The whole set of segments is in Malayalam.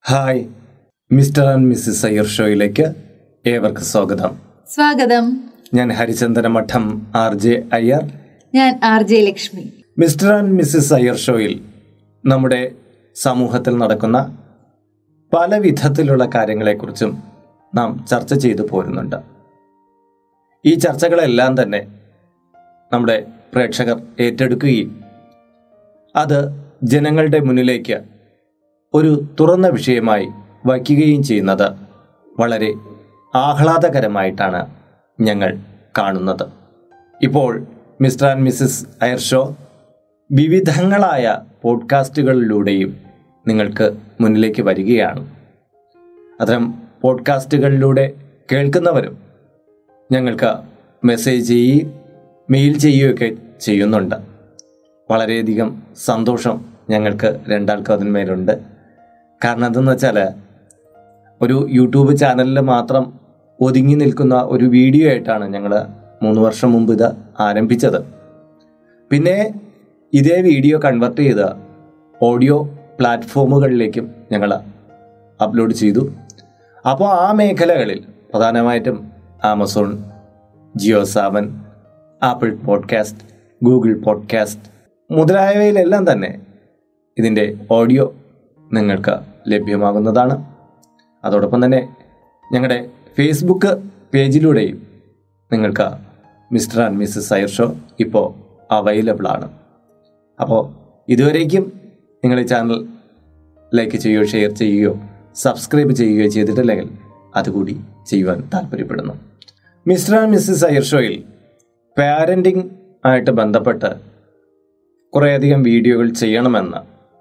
Hi Mr and Mrs Iyer ഷോയിലേക്ക് ഏവർക്ക് സ്വാഗതം സ്വാഗതം ഞാൻ ഹരിചന്ദന മഠം ആർ ജെ അയ്യർ ഞാൻ R J Lakshmi Mr and Mrs Iyer ഷോയിൽ നമ്മുടെ സമൂഹത്തിൽ നടക്കുന്ന പല വിധത്തിലുള്ള കാര്യങ്ങളെക്കുറിച്ചും നാം ചർച്ച ചെയ്തു പോരുന്നുണ്ട് ഈ ചർച്ചകളെല്ലാം തന്നെ നമ്മുടെ പ്രേക്ഷകർ ഏറ്റെടുക്കുകയും അത് ജനങ്ങളുടെ മുന്നിലേക്ക് ഒരു തുറന്ന വിഷയമായി വയ്ക്കുകയും ചെയ്യുന്നത് വളരെ ആഹ്ലാദകരമായിട്ടാണ് ഞങ്ങൾ കാണുന്നത് ഇപ്പോൾ Mr and Mrs Iyer show വിവിധങ്ങളായ പോഡ്കാസ്റ്റുകളിലൂടെയും നിങ്ങൾക്ക് മുന്നിലേക്ക് വരികയാണ് അത്തരം പോഡ്കാസ്റ്റുകളിലൂടെ കേൾക്കുന്നവരും ഞങ്ങൾക്ക് മെസ്സേജ് ചെയ്യുകയും മെയിൽ ചെയ്യുകയൊക്കെ ചെയ്യുന്നുണ്ട് വളരെയധികം സന്തോഷം ഞങ്ങൾക്ക് രണ്ടാൾക്കും അതിന്മേലുണ്ട് കാരണം എന്തെന്ന് വെച്ചാൽ ഒരു യൂട്യൂബ് ചാനലിൽ മാത്രം ഒതുങ്ങി നിൽക്കുന്ന ഒരു വീഡിയോ ആയിട്ടാണ് ഞങ്ങൾ മൂന്ന് വർഷം മുമ്പ് ഇത് ആരംഭിച്ചത് പിന്നെ ഇതേ വീഡിയോ കൺവെർട്ട് ചെയ്ത് ഓഡിയോ പ്ലാറ്റ്ഫോമുകളിലേക്കും ഞങ്ങൾ അപ്ലോഡ് ചെയ്തു അപ്പോൾ ആ മേഖലകളിൽ പ്രധാനമായിട്ടും Amazon Jio Saavn Apple podcast Google podcast മുതലായവയിലെല്ലാം തന്നെ ഇതിൻ്റെ ഓഡിയോ നിങ്ങൾക്ക് ലഭ്യമാകുന്നതാണ് അതോടൊപ്പം തന്നെ ഞങ്ങളുടെ ഫേസ്ബുക്ക് പേജിലൂടെയും നിങ്ങൾക്ക് Mr and Mrs Iyer show ഇപ്പോൾ അവൈലബിൾ ആണ് അപ്പോൾ ഇതുവരേക്കും നിങ്ങൾ ഈ ചാനൽ ലൈക്ക് ചെയ്യുകയോ ഷെയർ ചെയ്യുകയോ സബ്സ്ക്രൈബ് ചെയ്യുകയോ ചെയ്തിട്ടില്ലെങ്കിൽ അതുകൂടി ചെയ്യുവാൻ താല്പര്യപ്പെടുന്നു മിസ്റ്റർ ആൻഡ് മിസ്സസ് അയർ ഷോയിൽ പാരൻറ്റിംഗ് ആയിട്ട് ബന്ധപ്പെട്ട് കുറേയധികം വീഡിയോകൾ ചെയ്യണമെന്ന്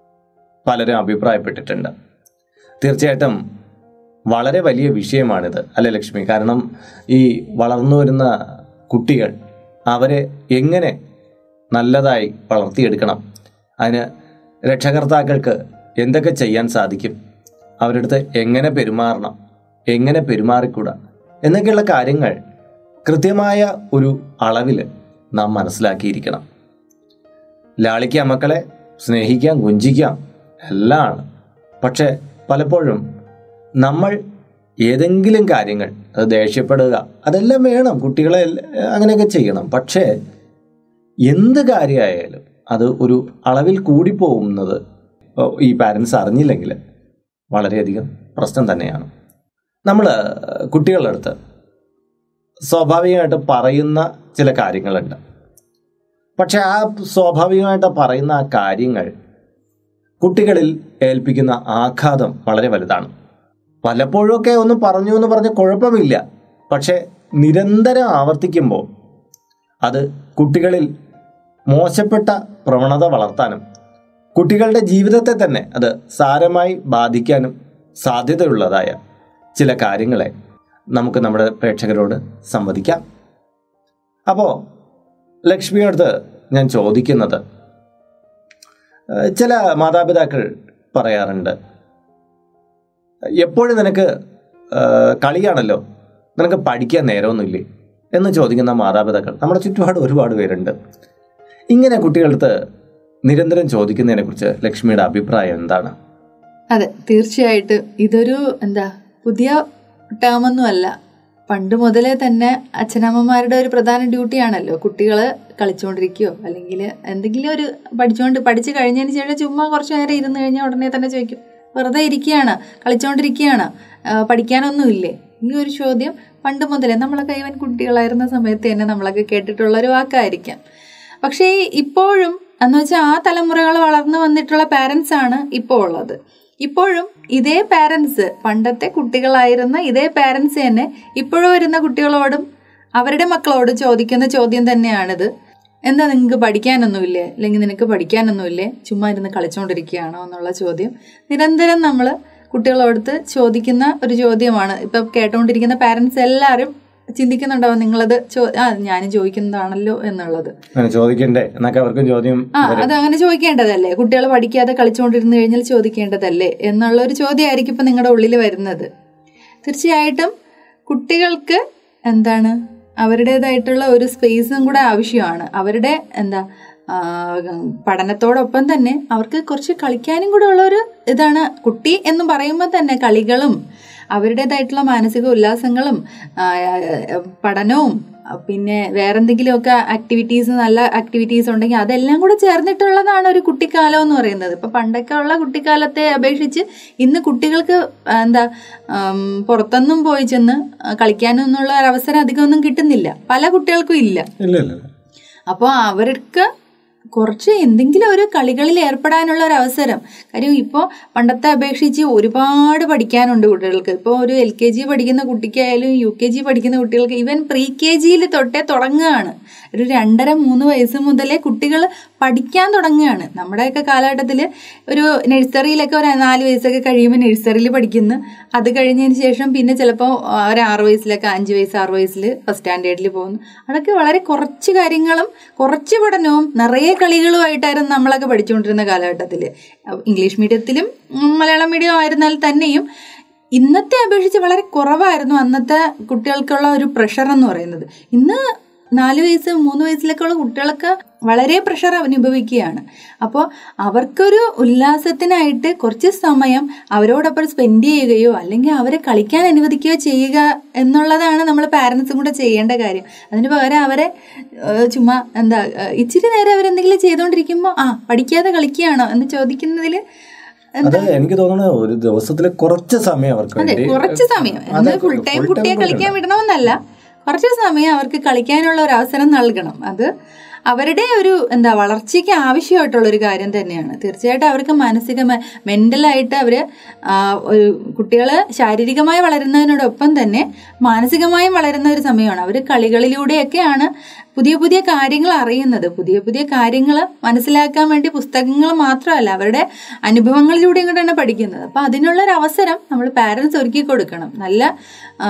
പലരും അഭിപ്രായപ്പെട്ടിട്ടുണ്ട് തീർച്ചയായിട്ടും വളരെ വലിയ വിഷയമാണിത് അല്ലേ ലക്ഷ്മി കാരണം ഈ വളർന്നു വരുന്ന കുട്ടികൾ അവരെ എങ്ങനെ നല്ലതായി വളർത്തിയെടുക്കണം അതിന് രക്ഷകർത്താക്കൾക്ക് എന്തൊക്കെ ചെയ്യാൻ സാധിക്കും അവരുടെ അടുത്ത് എങ്ങനെ പെരുമാറണം എങ്ങനെ പെരുമാറിക്കൂടാ എന്നൊക്കെയുള്ള കാര്യങ്ങൾ കൃത്യമായ ഒരു അളവിൽ നാം മനസ്സിലാക്കിയിരിക്കണം ലാളിക്കാം മക്കളെ സ്നേഹിക്കാം കുഞ്ചിക്കാം എല്ലാം ആണ് പക്ഷെ പലപ്പോഴും നമ്മൾ ഏതെങ്കിലും കാര്യങ്ങൾ അത് ദേഷ്യപ്പെടുക അതെല്ലാം വേണം കുട്ടികളെ എല്ല- അങ്ങനെയൊക്കെ ചെയ്യണം പക്ഷേ എന്ത് കാര്യമായാലും അത് ഒരു അളവിൽ കൂടിപ്പോകുന്നത് ഈ പാരൻസ് അറിഞ്ഞില്ലെങ്കിൽ വളരെയധികം പ്രശ്നം തന്നെയാണ് നമ്മൾ കുട്ടികളുടെ അടുത്ത് സ്വാഭാവികമായിട്ട് പറയുന്ന ചില കാര്യങ്ങളുണ്ട് പക്ഷെ ആ സ്വാഭാവികമായിട്ട് പറയുന്ന ആ കാര്യങ്ങൾ കുട്ടികളിൽ ഏൽപ്പിക്കുന്ന ആഘാതം വളരെ വലുതാണ് പലപ്പോഴൊക്കെ ഒന്ന് പറഞ്ഞു എന്ന് പറഞ്ഞ് കുഴപ്പമില്ല പക്ഷെ നിരന്തരം ആവർത്തിക്കുമ്പോൾ അത് കുട്ടികളിൽ മോശപ്പെട്ട പ്രവണത വളർത്താനും കുട്ടികളുടെ ജീവിതത്തെ തന്നെ അത് സാരമായി ബാധിക്കാനും സാധ്യതയുള്ളതായ ചില കാര്യങ്ങളെ നമുക്ക് നമ്മുടെ പ്രേക്ഷകരോട് സംവദിക്കാം അപ്പോൾ ലക്ഷ്മിയോടുത്ത് ഞാൻ ചോദിക്കുന്നത് ഏഹ് ചില മാതാപിതാക്കൾ പറയാറുണ്ട് എപ്പോഴും നിനക്ക് ഏഹ് കളിയാണല്ലോ നിനക്ക് പഠിക്കാൻ നേരമൊന്നുമില്ലേ എന്ന് ചോദിക്കുന്ന മാതാപിതാക്കൾ നമ്മുടെ ചുറ്റുപാട് ഒരുപാട് പേരുണ്ട് ഇങ്ങനെ കുട്ടികളടുത്ത് നിരന്തരം ചോദിക്കുന്നതിനെക്കുറിച്ച് ലക്ഷ്മിയുടെ അഭിപ്രായം എന്താണ് അതെ തീർച്ചയായിട്ടും ഇതൊരു എന്താ പുതിയ ടേമൊന്നും അല്ല പണ്ട് മുതലേ തന്നെ അച്ഛനമ്മമാരുടെ ഒരു പ്രധാന ഡ്യൂട്ടിയാണല്ലോ കുട്ടികൾ കളിച്ചുകൊണ്ടിരിക്കുകയോ അല്ലെങ്കിൽ എന്തെങ്കിലും ഒരു പഠിച്ചുകൊണ്ട് പഠിച്ചു കഴിഞ്ഞതിന് ശേഷം ചുമ്മാ കുറച്ച് നേരം ഇരുന്ന് കഴിഞ്ഞാൽ ഉടനെ തന്നെ ചോദിക്കും വെറുതെ ഇരിക്കുകയാണ് കളിച്ചുകൊണ്ടിരിക്കുകയാണ് ആ, പഠിക്കാനൊന്നുമില്ലേ ഈ ഒരു ചോദ്യം പണ്ട് മുതലേ നമ്മളൊക്കെ ഈവൻ കുട്ടികളായിരുന്ന സമയത്ത് തന്നെ നമ്മളൊക്കെ കേട്ടിട്ടുള്ള ഒരു വാക്കായിരിക്കാം പക്ഷേ ഇപ്പോഴും എന്ന് വെച്ചാൽ ആ തലമുറകൾ വളർന്നു വന്നിട്ടുള്ള പാരൻസ് ആണ് ഇപ്പോൾ ഉള്ളത് ഇപ്പോഴും ഇതേ പാരൻസ് പണ്ടത്തെ കുട്ടികളായിരുന്ന ഇതേ പാരൻസ് തന്നെ ഇപ്പോഴും വരുന്ന കുട്ടികളോടും അവരുടെ മക്കളോട് ചോദിക്കുന്ന ചോദ്യം തന്നെയാണിത് എന്താ നിങ്ങൾക്ക് പഠിക്കാനൊന്നുമില്ലേ അല്ലെങ്കിൽ നിനക്ക് പഠിക്കാനൊന്നുമില്ലേ ചുമ്മാ ഇരുന്ന് കളിച്ചുകൊണ്ടിരിക്കുകയാണോ എന്നുള്ള ചോദ്യം നിരന്തരം നമ്മൾ കുട്ടികളോടുത്ത് ചോദിക്കുന്ന ഒരു ചോദ്യമാണ് ഇപ്പം കേട്ടുകൊണ്ടിരിക്കുന്ന പാരൻസ് എല്ലാവരും ചിന്തിക്കുന്നുണ്ടാവും നിങ്ങളത് ചോ ആ ഞാനും ചോദിക്കുന്നതാണല്ലോ എന്നുള്ളത് അങ്ങനെ ചോദിക്കണ്ടേ എന്നൊക്കെ അവർക്കും ചോദ്യം ആ വരും. അത് അങ്ങനെ ചോദിക്കേണ്ടതല്ലേ കുട്ടികൾ പഠിക്കാതെ കളിച്ചുകൊണ്ടിരുന്നു കഴിഞ്ഞാൽ ചോദിക്കേണ്ടതല്ലേ എന്നുള്ള ഒരു ചോദ്യമായിരിക്കും ഇപ്പം നിങ്ങളുടെ ഉള്ളിൽ വരുന്നത് തീർച്ചയായിട്ടും കുട്ടികൾക്ക് എന്താണ് അവരുടേതായിട്ടുള്ള ഒരു സ്പേസും കൂടെ ആവശ്യമാണ് അവരുടെ എന്താ ആ, പഠനത്തോടൊപ്പം തന്നെ അവർക്ക് കുറച്ച് കളിക്കാനും കൂടെ ഉള്ള ഒരു ഇതാണ് കുട്ടി എന്ന് പറയുമ്പോൾ തന്നെ കളികളും അവരുടേതായിട്ടുള്ള മാനസിക ഉല്ലാസങ്ങളും ആ, ആ, പഠനവും ആ, പിന്നെ വേറെന്തെങ്കിലുമൊക്കെ ആക്ടിവിറ്റീസ് നല്ല ആക്ടിവിറ്റീസ് ഉണ്ടെങ്കിൽ അതെല്ലാം കൂടെ ചേർന്നിട്ടുള്ളതാണ് ഒരു കുട്ടിക്കാലം എന്ന് പറയുന്നത് ഇപ്പൊ പണ്ടൊക്കെ ഉള്ള കുട്ടിക്കാലത്തെ അപേക്ഷിച്ച് ഇന്ന് കുട്ടികൾക്ക് ആ, എന്താ ആം, പുറത്തൊന്നും പോയി ചെന്ന് കളിക്കാനൊന്നുള്ള ഒരു അവസരം അധികമൊന്നും കിട്ടുന്നില്ല പല കുട്ടികൾക്കും ഇല്ല ഇല്ല ഇല്ല ഇല്ല. അപ്പോൾ അവർക്ക് കുറച്ച് എന്തെങ്കിലും ഒരു കളികളിൽ ഏർപ്പെടാനുള്ള ഒരു അവസരം കാര്യം ഇപ്പോൾ പണ്ടത്തെ അപേക്ഷിച്ച് ഒരുപാട് പഠിക്കാനുണ്ട് കുട്ടികൾക്ക് ഇപ്പോൾ ഒരു എൽ കെ ജി പഠിക്കുന്ന കുട്ടിക്കായാലും യു കെ ജി പഠിക്കുന്ന കുട്ടികൾക്ക് ഈവൻ പ്രീ കെ ജിയിൽ തൊട്ടേ തുടങ്ങുകയാണ് ഒരു രണ്ടര മൂന്ന് വയസ്സ് മുതലേ കുട്ടികൾ പഠിക്കാൻ തുടങ്ങുകയാണ് നമ്മുടെയൊക്കെ കാലഘട്ടത്തിൽ ഒരു നഴ്സറിയിലൊക്കെ ഒരു നാല് വയസ്സൊക്കെ കഴിയുമ്പോൾ നഴ്സറിയിൽ പഠിക്കുന്നു അത് കഴിഞ്ഞതിന് ശേഷം പിന്നെ ചിലപ്പോൾ ഒരു ആറ് വയസ്സിലൊക്കെ അഞ്ച് വയസ്സ് ആറ് വയസ്സിൽ ഫസ്റ്റ് സ്റ്റാൻഡേർഡിൽ പോകുന്നു അതൊക്കെ വളരെ കുറച്ച് കാര്യങ്ങളും കുറച്ച് പഠനവും നിറയെ കളികളുമായിട്ടായിരുന്നു നമ്മളൊക്കെ പഠിച്ചുകൊണ്ടിരുന്ന കാലഘട്ടത്തിൽ ഇംഗ്ലീഷ് മീഡിയത്തിലും ഉം, മലയാളം മീഡിയം ആയിരുന്നാൽ തന്നെയും ഇന്നത്തെ അപേക്ഷിച്ച് വളരെ കുറവായിരുന്നു അന്നത്തെ കുട്ടികൾക്കുള്ള ഒരു പ്രഷർ എന്ന് പറയുന്നത് ഇന്ന് നാല് വയസ്സ് മൂന്ന് വയസ്സിലൊക്കെ ഉള്ള കുട്ടികളൊക്കെ വളരെ പ്രഷർ അനുഭവിക്കുകയാണ് അപ്പോൾ അവർക്കൊരു ഉല്ലാസത്തിനായിട്ട് കുറച്ച് സമയം അവരോടൊപ്പം സ്പെൻഡ് ചെയ്യുകയോ അല്ലെങ്കിൽ അവരെ കളിക്കാൻ അനുവദിക്കുകയോ ചെയ്യുക എന്നുള്ളതാണ് നമ്മൾ പാരൻസും കൂടെ ചെയ്യേണ്ട കാര്യം അതിന് പകരം അവരെ ഏഹ്, ചുമ്മാ എന്താ ഏഹ്, ഇച്ചിരി നേരം അവരെന്തെങ്കിലും ചെയ്തുകൊണ്ടിരിക്കുമ്പോൾ ആ പഠിക്കാതെ കളിക്കുകയാണോ എന്ന് ചോദിക്കുന്നതിൽ അത് എനിക്ക് തോന്നുന്നു ഒരു ദിവസത്തിലെ കുറച്ച് സമയം അവർക്ക് അതെ വേണ്ടി കുറച്ച് സമയം അതെ, എന്നാൽ ഫുൾ ടൈം full time കുട്ടിയെ കളിക്കാൻ വിടണമെന്നല്ല കുറച്ച് സമയം അവർക്ക് കളിക്കാനുള്ള ഒരു അവസരം നൽകണം അത് അവരുടെ ഒരു എന്താ വളർച്ചയ്ക്ക് ആവശ്യമായിട്ടുള്ള ഒരു കാര്യം തന്നെയാണ് തീർച്ചയായിട്ടും അവർക്ക് മാനസിക മെന്റലായിട്ട് അവർ ഒരു കുട്ടികൾ ശാരീരികമായി വളരുന്നതിനോടൊപ്പം തന്നെ മാനസികമായും വളരുന്ന ഒരു സമയമാണ് അവർ കളികളിലൂടെയൊക്കെയാണ് പുതിയ പുതിയ കാര്യങ്ങൾ അറിയുന്നത് പുതിയ പുതിയ കാര്യങ്ങൾ മനസ്സിലാക്കാൻ വേണ്ടി പുസ്തകങ്ങൾ മാത്രമല്ല അവരുടെ അനുഭവങ്ങളിലൂടെയും കൂടെയാണ് പഠിക്കുന്നത് അപ്പം അതിനുള്ള ഒരു അവസരം നമ്മൾ പാരൻസ് ഒരുക്കി കൊടുക്കണം നല്ല ആ,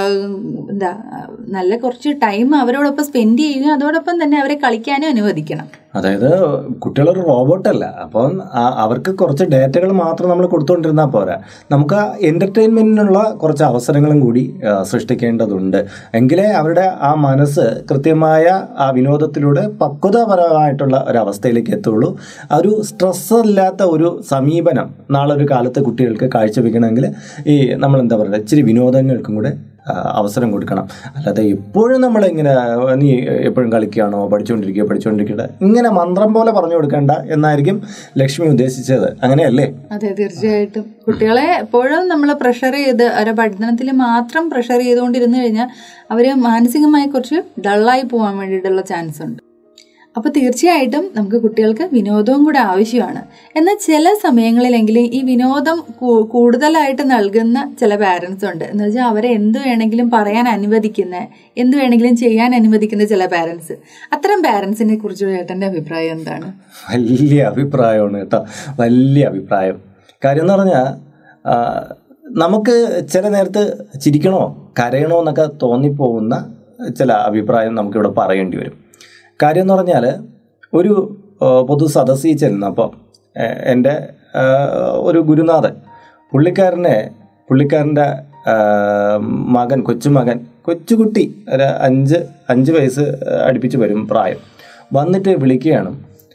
എന്താ നല്ല കുറച്ച് ടൈം അവരോടൊപ്പം സ്പെൻഡ് ചെയ്യുക അതോടൊപ്പം തന്നെ അവരെ കളിക്കാനും അനുവദിക്കണം അതായത് കുട്ടികളൊരു റോബോട്ടല്ല അപ്പം ആ- അവർക്ക് കുറച്ച് ഡേറ്റകൾ മാത്രം നമ്മൾ കൊടുത്തുകൊണ്ടിരുന്നാൽ പോരാ നമുക്ക് എൻ്റർടൈൻമെൻറ്റിനുള്ള കുറച്ച് അവസരങ്ങളും കൂടി ആ, സൃഷ്ടിക്കേണ്ടതുണ്ട് എങ്കിലേ അവരുടെ ആ മനസ്സ് കൃത്യമായ ആ വിനോദത്തിലൂടെ പക്വതാപരമായിട്ടുള്ള ഒരു അവസ്ഥയിലേക്ക് എത്തുള്ളൂ ആ ഒരു സ്ട്രെസ് ഇല്ലാത്ത ഒരു സമീപനം നാളെ ഒരു കാലത്ത് കുട്ടികൾക്ക് കാഴ്ചവെക്കണമെങ്കിൽ ഈ നമ്മൾ എന്താ പറയുക ഇച്ചിരി വിനോദങ്ങൾക്കും കൂടെ ആ, അവസരം കൊടുക്കണം അല്ലാതെ എപ്പോഴും നമ്മളിങ്ങനെ നീ എപ്പോഴും കളിക്കുകയാണോ പഠിച്ചുകൊണ്ടിരിക്കുക പഠിച്ചുകൊണ്ടിരിക്കുക ഇങ്ങനെ മന്ത്രം പോലെ പറഞ്ഞു കൊടുക്കേണ്ട എന്നായിരിക്കും ലക്ഷ്മി ഉദ്ദേശിച്ചത് അങ്ങനെയല്ലേ അതെ തീർച്ചയായിട്ടും കുട്ടികളെ എപ്പോഴും നമ്മൾ പ്രഷർ ചെയ്ത് അവരുടെ പഠനത്തിൽ മാത്രം പ്രഷർ ചെയ്തുകൊണ്ടിരുന്നു കഴിഞ്ഞാൽ അവർ മാനസികമായി കുറച്ച് ഡള്ളായി പോകാൻ വേണ്ടിയിട്ടുള്ള ചാൻസ് ഉണ്ട് അപ്പോൾ തീർച്ചയായിട്ടും നമുക്ക് കുട്ടികൾക്ക് വിനോദവും കൂടെ ആവശ്യമാണ് എന്നാൽ ചില സമയങ്ങളിലെങ്കിലും ഈ വിനോദം കൂ- കൂടുതലായിട്ട് നൽകുന്ന ചില പാരൻസ് ഉണ്ട് എന്ന് വെച്ചാൽ അവരെ എന്ത് വേണമെങ്കിലും പറയാൻ അനുവദിക്കുന്ന എന്ത് വേണമെങ്കിലും ചെയ്യാൻ അനുവദിക്കുന്ന ചില പാരൻസ് അത്തരം പാരൻസിനെ കുറിച്ച് ചേട്ടൻ്റെ അഭിപ്രായം എന്താണ് വലിയ അഭിപ്രായമാണ് കേട്ടോ വലിയ അഭിപ്രായം കാര്യം എന്ന് പറഞ്ഞാൽ ആ, നമുക്ക് ചില നേരത്ത് ചിരിക്കണോ കരയണോ എന്നൊക്കെ തോന്നിപ്പോകുന്ന ചില അഭിപ്രായം നമുക്കിവിടെ പറയേണ്ടി വരും കാര്യം എന്ന് പറഞ്ഞാൽ ഒരു ആ, പൊതു സദസ്സിൽ ചെല്ലുന്നപ്പോൾ എൻ്റെ ആ, ഒരു ഗുരുനാഥൻ പുള്ളിക്കാരനെ പുള്ളിക്കാരൻ്റെ ആ, മകൻ കൊച്ചുമകൻ കൊച്ചുകുട്ടി ഒരു അഞ്ച് അഞ്ച് വയസ്സ് അടുപ്പിച്ച് വരും പ്രായം വന്നിട്ട് വിളിക്കുകയാണ്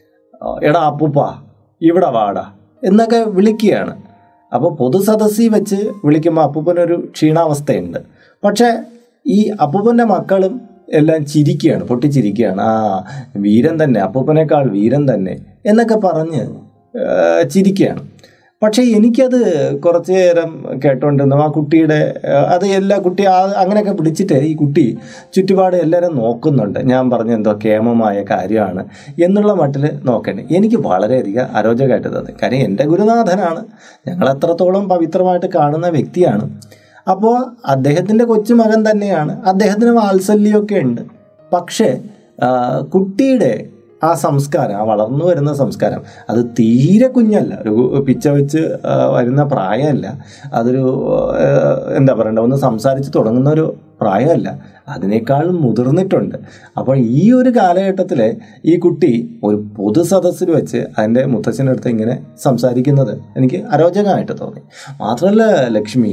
എടാ അപ്പൂപ്പ ഇവിടെ വാടാ എന്നൊക്കെ വിളിക്കുകയാണ് അപ്പോൾ പൊതുസദസ്സിൽ വെച്ച് വിളിക്കുമ്പോൾ അപ്പൂപ്പനൊരു ക്ഷീണാവസ്ഥയുണ്ട് പക്ഷേ ഈ അപ്പൂപ്പൻ്റെ മക്കളും എല്ലാം ചിരിക്കുകയാണ് പൊട്ടിച്ചിരിക്കുകയാണ് ആ വീരൻ തന്നെ അപ്പൂപ്പനേക്കാൾ വീരൻ തന്നെ എന്നൊക്കെ പറഞ്ഞ് ആ, ചിരിക്കുകയാണ് പക്ഷേ എനിക്കത് കുറച്ച് നേരം കേട്ടോണ്ടിരുന്നു ആ കുട്ടിയുടെ ആ, അത് എല്ലാ കുട്ടി ആ അങ്ങനെയൊക്കെ വിളിച്ചിട്ട് ഈ കുട്ടി ചുറ്റുപാട് എല്ലാവരും നോക്കുന്നുണ്ട് ഞാൻ പറഞ്ഞ എന്തോ കേമമായ കാര്യമാണ് എന്നുള്ള മട്ടിൽ നോക്കണ്ടേ എനിക്ക് വളരെയധികം അരോചകമായിട്ട് തോന്നി കാര്യം എൻ്റെ ഗുരുനാഥനാണ് ഞങ്ങൾ എത്രത്തോളം പവിത്രമായിട്ട് കാണുന്ന വ്യക്തിയാണ് അപ്പോൾ അദ്ദേഹത്തിൻ്റെ കൊച്ചുമകൻ തന്നെയാണ് അദ്ദേഹത്തിന് വാത്സല്യമൊക്കെ ഉണ്ട് പക്ഷേ ആ, കുട്ടിയുടെ ആ സംസ്കാരം ആ വളർന്നു വരുന്ന സംസ്കാരം അത് തീരെ കുഞ്ഞല്ല ഒരു പിച്ച വെച്ച് ആ, വരുന്ന പ്രായമല്ല അതൊരു ആ, എന്താ പറയണ്ട ഒന്ന് സംസാരിച്ച് തുടങ്ങുന്ന ഒരു പ്രായമല്ല അതിനേക്കാൾ മുതിർന്നിട്ടുണ്ട് അപ്പോൾ ഈ ഒരു കാലഘട്ടത്തിൽ ഈ കുട്ടി ഒരു പൊതു സദസ്സിൽ വെച്ച് അതിൻ്റെ മുത്തച്ഛൻ്റെ അടുത്ത് ഇങ്ങനെ സംസാരിക്കുന്നത് എനിക്ക് അരോചകമായിട്ട് തോന്നി മാത്രമല്ല ലക്ഷ്മി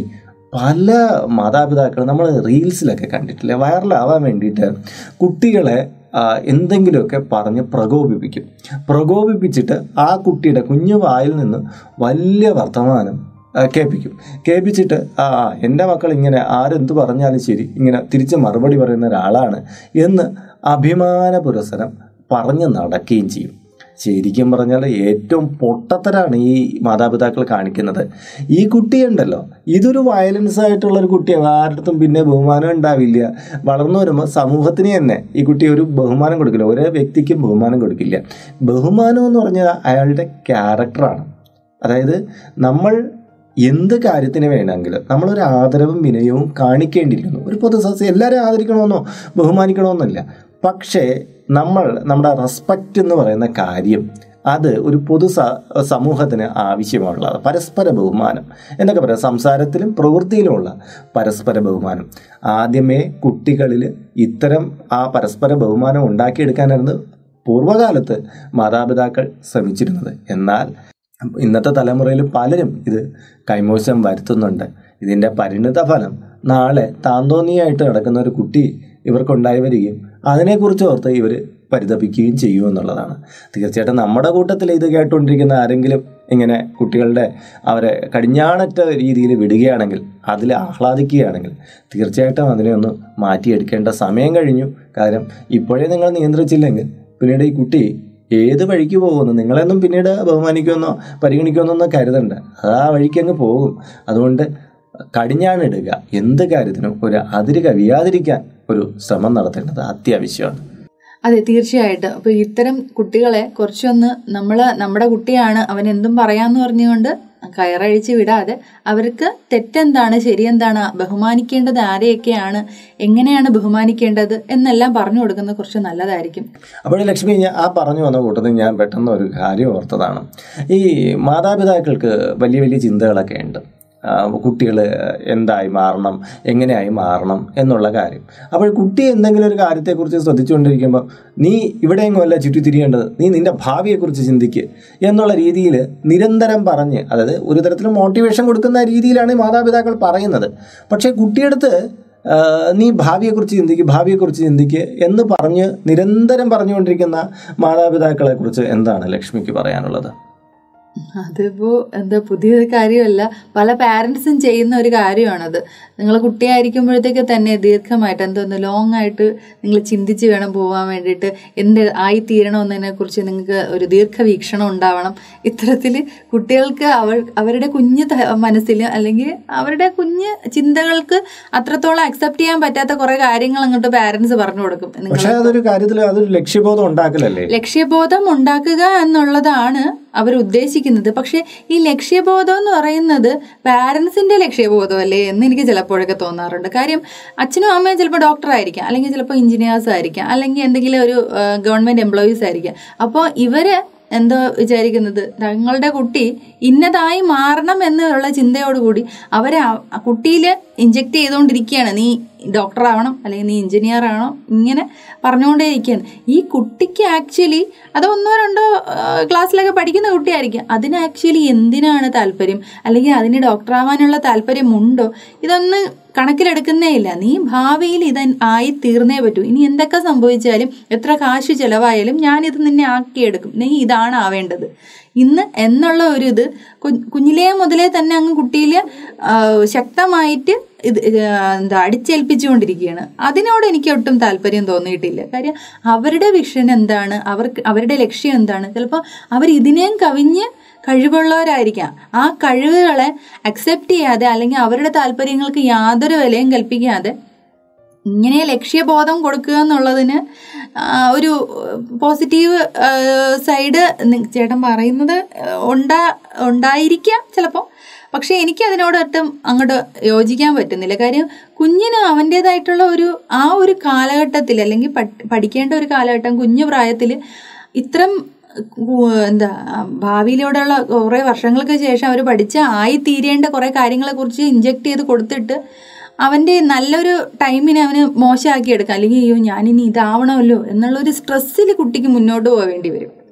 പല മാതാപിതാക്കളും നമ്മൾ റീൽസിലൊക്കെ കണ്ടിട്ടില്ലേ വൈറലാവാൻ വേണ്ടിയിട്ട് കുട്ടികളെ ആ, എന്തെങ്കിലുമൊക്കെ പറഞ്ഞ് പ്രകോപിപ്പിക്കും പ്രകോപിപ്പിച്ചിട്ട് ആ കുട്ടിയുടെ കുഞ്ഞു വായിൽ നിന്ന് വലിയ വർത്തമാനം ആ, കേൾപ്പിക്കും കേൾപ്പിച്ചിട്ട് ആ ആ, എൻ്റെ മക്കൾ ഇങ്ങനെ ആരെന്ത് പറഞ്ഞാലും ശരി ഇങ്ങനെ തിരിച്ച് മറുപടി പറയുന്ന ഒരാളാണ് എന്ന് അഭിമാന പുരസരം പറഞ്ഞ് നടക്കുകയും ചെയ്യും ശരിക്കും പറഞ്ഞാൽ ഏറ്റവും പൊട്ടത്തരാണ് ഈ മാതാപിതാക്കൾ കാണിക്കുന്നത് ഈ കുട്ടിയുണ്ടല്ലോ ഇതൊരു വയലൻസ് ആയിട്ടുള്ള ഒരു കുട്ടിയാണ് ആരുടെ പിന്നെ ബഹുമാനം ഉണ്ടാവില്ല വളർന്നു വരുമ്പോൾ സമൂഹത്തിന് തന്നെ ഈ കുട്ടി ഒരു ബഹുമാനം കൊടുക്കില്ല ഒരേ വ്യക്തിക്കും ബഹുമാനം കൊടുക്കില്ല ബഹുമാനം എന്ന് പറഞ്ഞാൽ അയാളുടെ ക്യാരക്ടറാണ് അതായത് നമ്മൾ എന്ത് കാര്യത്തിന് വേണമെങ്കിലും നമ്മളൊരു ആദരവും വിനയവും കാണിക്കേണ്ടിയിരിക്കുന്നു ഒരു പൊതുസസ്യം എല്ലാവരും ആദരിക്കണമെന്നോ ബഹുമാനിക്കണമെന്നില്ല പക്ഷേ നമ്മൾ നമ്മുടെ റെസ്പെക്റ്റ് എന്ന് പറയുന്ന കാര്യം അത് ഒരു പൊതു സ- സമൂഹത്തിന് ആവശ്യമുള്ളതാണ് പരസ്പര ബഹുമാനം എന്നൊക്കെ പറയാം സംസാരത്തിലും പ്രവൃത്തിയിലുമുള്ള പരസ്പര ബഹുമാനം ആദ്യമേ കുട്ടികളിൽ ഇത്തരം ആ പരസ്പര ബഹുമാനം ഉണ്ടാക്കിയെടുക്കാനായിരുന്നു പൂർവ്വകാലത്ത് മാതാപിതാക്കൾ ശ്രമിച്ചിരുന്നത് എന്നാൽ ഇന്നത്തെ തലമുറയിൽ പലരും ഇത് കൈമോശം വരുത്തുന്നുണ്ട് ഇതിൻ്റെ പരിണിത ഫലം നാളെ താന്തോന്നിയായിട്ട് നടക്കുന്ന ഒരു കുട്ടി ഇവർക്കുണ്ടായി വരികയും അതിനെക്കുറിച്ച് ഓർത്ത് ഇവർ പരിതപിക്കുകയും ചെയ്യും എന്നുള്ളതാണ് തീർച്ചയായിട്ടും നമ്മുടെ കൂട്ടത്തിൽ ഇത് കേട്ടുകൊണ്ടിരിക്കുന്ന ആരെങ്കിലും ഇങ്ങനെ കുട്ടികളുടെ അവരെ കടിഞ്ഞാണറ്റ രീതിയിൽ വിടുകയാണെങ്കിൽ അതിൽ ആഹ്ലാദിക്കുകയാണെങ്കിൽ തീർച്ചയായിട്ടും അതിനെ ഒന്ന് മാറ്റിയെടുക്കേണ്ട സമയം കഴിഞ്ഞു കാരണം ഇപ്പോഴേ നിങ്ങൾ നിയന്ത്രിച്ചില്ലെങ്കിൽ പിന്നീട് ഈ കുട്ടി ഏത് വഴിക്ക് പോകുന്നു നിങ്ങളെയൊന്നും പിന്നീട് ബഹുമാനിക്കുമെന്നോ പരിഗണിക്കുമെന്നോ ഒന്നും കരുതണ്ട അത് ആ വഴിക്ക് അങ്ങ് പോകും അതുകൊണ്ട് കടിഞ്ഞാണിടുക എന്ത് കാര്യത്തിനും ഒരു അതിര് കവിയാതിരിക്കാൻ ഒരു ശ്രമം നടത്തേണ്ടത് അത്യാവശ്യമാണ് അതെ തീർച്ചയായിട്ടും അപ്പൊ ഇത്തരം കുട്ടികളെ കുറച്ചൊന്ന് നമ്മൾ നമ്മുടെ കുട്ടിയാണ് അവൻ എന്തും പറയാന്ന് പറഞ്ഞുകൊണ്ട് കയറഴിച്ച് വിടാതെ അവർക്ക് തെറ്റെന്താണ് ശരിയെന്താണ് ബഹുമാനിക്കേണ്ടത് ആരെയൊക്കെയാണ് എങ്ങനെയാണ് ബഹുമാനിക്കേണ്ടത് എന്നെല്ലാം പറഞ്ഞു കൊടുക്കുന്നത് കുറച്ച് നല്ലതായിരിക്കും അപ്പോൾ ലക്ഷ്മി ഞാൻ ആ പറഞ്ഞു വന്ന കൂട്ടത്തിൽ ഞാൻ പെട്ടെന്ന് ഒരു കാര്യം ഓർത്തതാണ് ഈ മാതാപിതാക്കൾക്ക് വലിയ വലിയ ചിന്തകളൊക്കെ ഉണ്ട് കുട്ടികൾ എന്തായി മാറണം എങ്ങനെയായി മാറണം എന്നുള്ള കാര്യം അപ്പോൾ കുട്ടി എന്തെങ്കിലും ഒരു കാര്യത്തെക്കുറിച്ച് ശ്രദ്ധിച്ചുകൊണ്ടിരിക്കുമ്പോൾ നീ ഇവിടെയെങ്ങും അല്ല ചുറ്റിത്തിരിയേണ്ടത് നീ നിന്റെ ഭാവിയെക്കുറിച്ച് ചിന്തിക്കുക എന്നുള്ള രീതിയിൽ നിരന്തരം പറഞ്ഞ് അതായത് ഒരു തരത്തിൽ മോട്ടിവേഷൻ കൊടുക്കുന്ന രീതിയിലാണ് ഈ മാതാപിതാക്കൾ പറയുന്നത് പക്ഷേ കുട്ടിയെടുത്ത് ആ, നീ ഭാവിയെക്കുറിച്ച് ചിന്തിക്കുക ഭാവിയെക്കുറിച്ച് ചിന്തിക്കുക എന്ന് പറഞ്ഞ് നിരന്തരം പറഞ്ഞുകൊണ്ടിരിക്കുന്ന മാതാപിതാക്കളെ കുറിച്ച് എന്താണ് ലക്ഷ്മിക്ക് പറയാനുള്ളത് അതിപ്പോ എന്താ പുതിയൊരു കാര്യമല്ല പല പാരൻസും ചെയ്യുന്ന ഒരു കാര്യമാണത് നിങ്ങൾ കുട്ടിയായിരിക്കുമ്പോഴത്തേക്ക് തന്നെ ദീർഘമായിട്ട് എന്തോന്ന് ലോങ് ആയിട്ട് നിങ്ങൾ ചിന്തിച്ച് വേണം പോകാൻ വേണ്ടിയിട്ട് എന്ത് ആയിത്തീരണമെന്നതിനെ കുറിച്ച് നിങ്ങൾക്ക് ഒരു ദീർഘവീക്ഷണം ഉണ്ടാവണം ഇത്തരത്തിൽ കുട്ടികൾക്ക് അവർ അവരുടെ കുഞ്ഞ് ത- മനസ്സിൽ അല്ലെങ്കിൽ അവരുടെ കുഞ്ഞ് ചിന്തകൾക്ക് അത്രത്തോളം അക്സെപ്റ്റ് ചെയ്യാൻ പറ്റാത്ത കുറെ കാര്യങ്ങൾ അങ്ങോട്ട് പാരൻസ് പറഞ്ഞു കൊടുക്കും നിങ്ങൾ പക്ഷേ അതൊരു കാര്യത്തിൽ അതൊരു ലക്ഷ്യബോധം ഉണ്ടാക്കലല്ലേ ലക്ഷ്യബോധം ഉണ്ടാക്കുക എന്നുള്ളതാണ് അവർ ഉദ്ദേശിക്കുന്നത് പക്ഷെ ഈ ലക്ഷ്യബോധം എന്ന് പറയുന്നത് പാരൻസിന്റെ ലക്ഷ്യബോധം അല്ലേ എന്ന് എനിക്ക് ചിലപ്പോഴൊക്കെ തോന്നാറുണ്ട് കാര്യം അച്ഛനും അമ്മയും ചിലപ്പോൾ ഡോക്ടർ ആയിരിക്കാം അല്ലെങ്കിൽ ചിലപ്പോൾ എഞ്ചിനീയേഴ്സ് ആയിരിക്കാം അല്ലെങ്കിൽ എന്തെങ്കിലും ഒരു ഗവൺമെന്റ് എംപ്ലോയീസ് ആയിരിക്കാം അപ്പോൾ ഇവര് എന്തോ വിചാരിക്കുന്നത് തങ്ങളുടെ കുട്ടി ഇന്നതായി മാറണം എന്നുള്ള ചിന്തയോടുകൂടി അവരെ ആ കുട്ടിയിൽ ഇഞ്ചെക്ട് ചെയ്തുകൊണ്ടിരിക്കുകയാണ് നീ ഡോക്ടർ ആവണം അല്ലെങ്കിൽ നീ എഞ്ചിനീയർ ആവണം ഇങ്ങനെ പറഞ്ഞുകൊണ്ടേയിരിക്കുകയാണ് ഈ കുട്ടിക്ക് ആക്ച്വലി അത് ഒന്നോ രണ്ടോ ആ, ക്ലാസ്സിലൊക്കെ പഠിക്കുന്ന കുട്ടിയായിരിക്കും അതിന് ആക്ച്വലി എന്തിനാണ് താല്പര്യം അല്ലെങ്കിൽ അതിന് ഡോക്ടർ ആവാനുള്ള താല്പര്യമുണ്ടോ ഇതൊന്നും കണക്കിലെടുക്കുന്നേ ഇല്ല നീ ഭാവിയിൽ ഇത് ആയി തീർന്നേ പറ്റൂ ഇനി എന്തൊക്കെ സംഭവിച്ചാലും എത്ര കാശ് ചെലവായാലും ഞാനിത് നിന്നെ ആക്കിയെടുക്കും നീ ഇതാണ് ആവേണ്ടത് ഇന്ന് എന്നുള്ള ഒരു ഇത് കു- കുഞ്ഞിലേ മുതലേ തന്നെ അങ്ങ് കുട്ടിയിൽ ശക്തമായിട്ട് ഇത് ഇത് എന്താ അടിച്ചേൽപ്പിച്ചുകൊണ്ടിരിക്കുകയാണ് അതിനോട് എനിക്ക് ഒട്ടും താല്പര്യം തോന്നിയിട്ടില്ല കാര്യം അവരുടെ വിഷൻ എന്താണ് അവർക്ക് അവരുടെ ലക്ഷ്യം എന്താണ് ചിലപ്പോൾ അവർ ഇതിനെയും കവിഞ്ഞ് കഴിവുള്ളവരായിരിക്കാം ആ കഴിവുകളെ അക്സെപ്റ്റ് ചെയ്യാതെ അല്ലെങ്കിൽ അവരുടെ താല്പര്യങ്ങൾക്ക് യാതൊരു വിലയും കൽപ്പിക്കാതെ ഇങ്ങനെ ലക്ഷ്യബോധം കൊടുക്കുക എന്നുള്ളതിന് ആ, ഒരു പോസിറ്റീവ് സൈഡ് ചേട്ടൻ പറയുന്നത് ഉണ്ടാ ഉണ്ടായിരിക്കാം ചിലപ്പോൾ പക്ഷേ എനിക്ക് അതിനോട് ഒട്ടും അങ്ങോട്ട് യോജിക്കാൻ പറ്റുന്നില്ല കാര്യം കുഞ്ഞിന് അവൻ്റേതായിട്ടുള്ള ഒരു ആ ഒരു കാലഘട്ടത്തിൽ അല്ലെങ്കിൽ പഠി- പഠിക്കേണ്ട ഒരു കാലഘട്ടം കുഞ്ഞു പ്രായത്തിൽ ഇത്തരം കു- എന്താ ഭാവിയിലൂടെയുള്ള കുറേ വർഷങ്ങൾക്ക് ശേഷം അവർ പഠിച്ച് ആയി തീരേണ്ട കുറേ കാര്യങ്ങളെക്കുറിച്ച് ഇഞ്ചെക്ട് ചെയ്ത് കൊടുത്തിട്ട് അവൻ്റെ നല്ലൊരു ടൈമിനെ അവന് മോശമാക്കി എടുക്കാം അല്ലെങ്കിൽ അയ്യോ ഞാനിനി ഇതാവണമല്ലോ എന്നുള്ളൊരു സ്ട്രെസ്സിൽ കുട്ടിക്ക് മുന്നോട്ട് പോവേണ്ടി വരും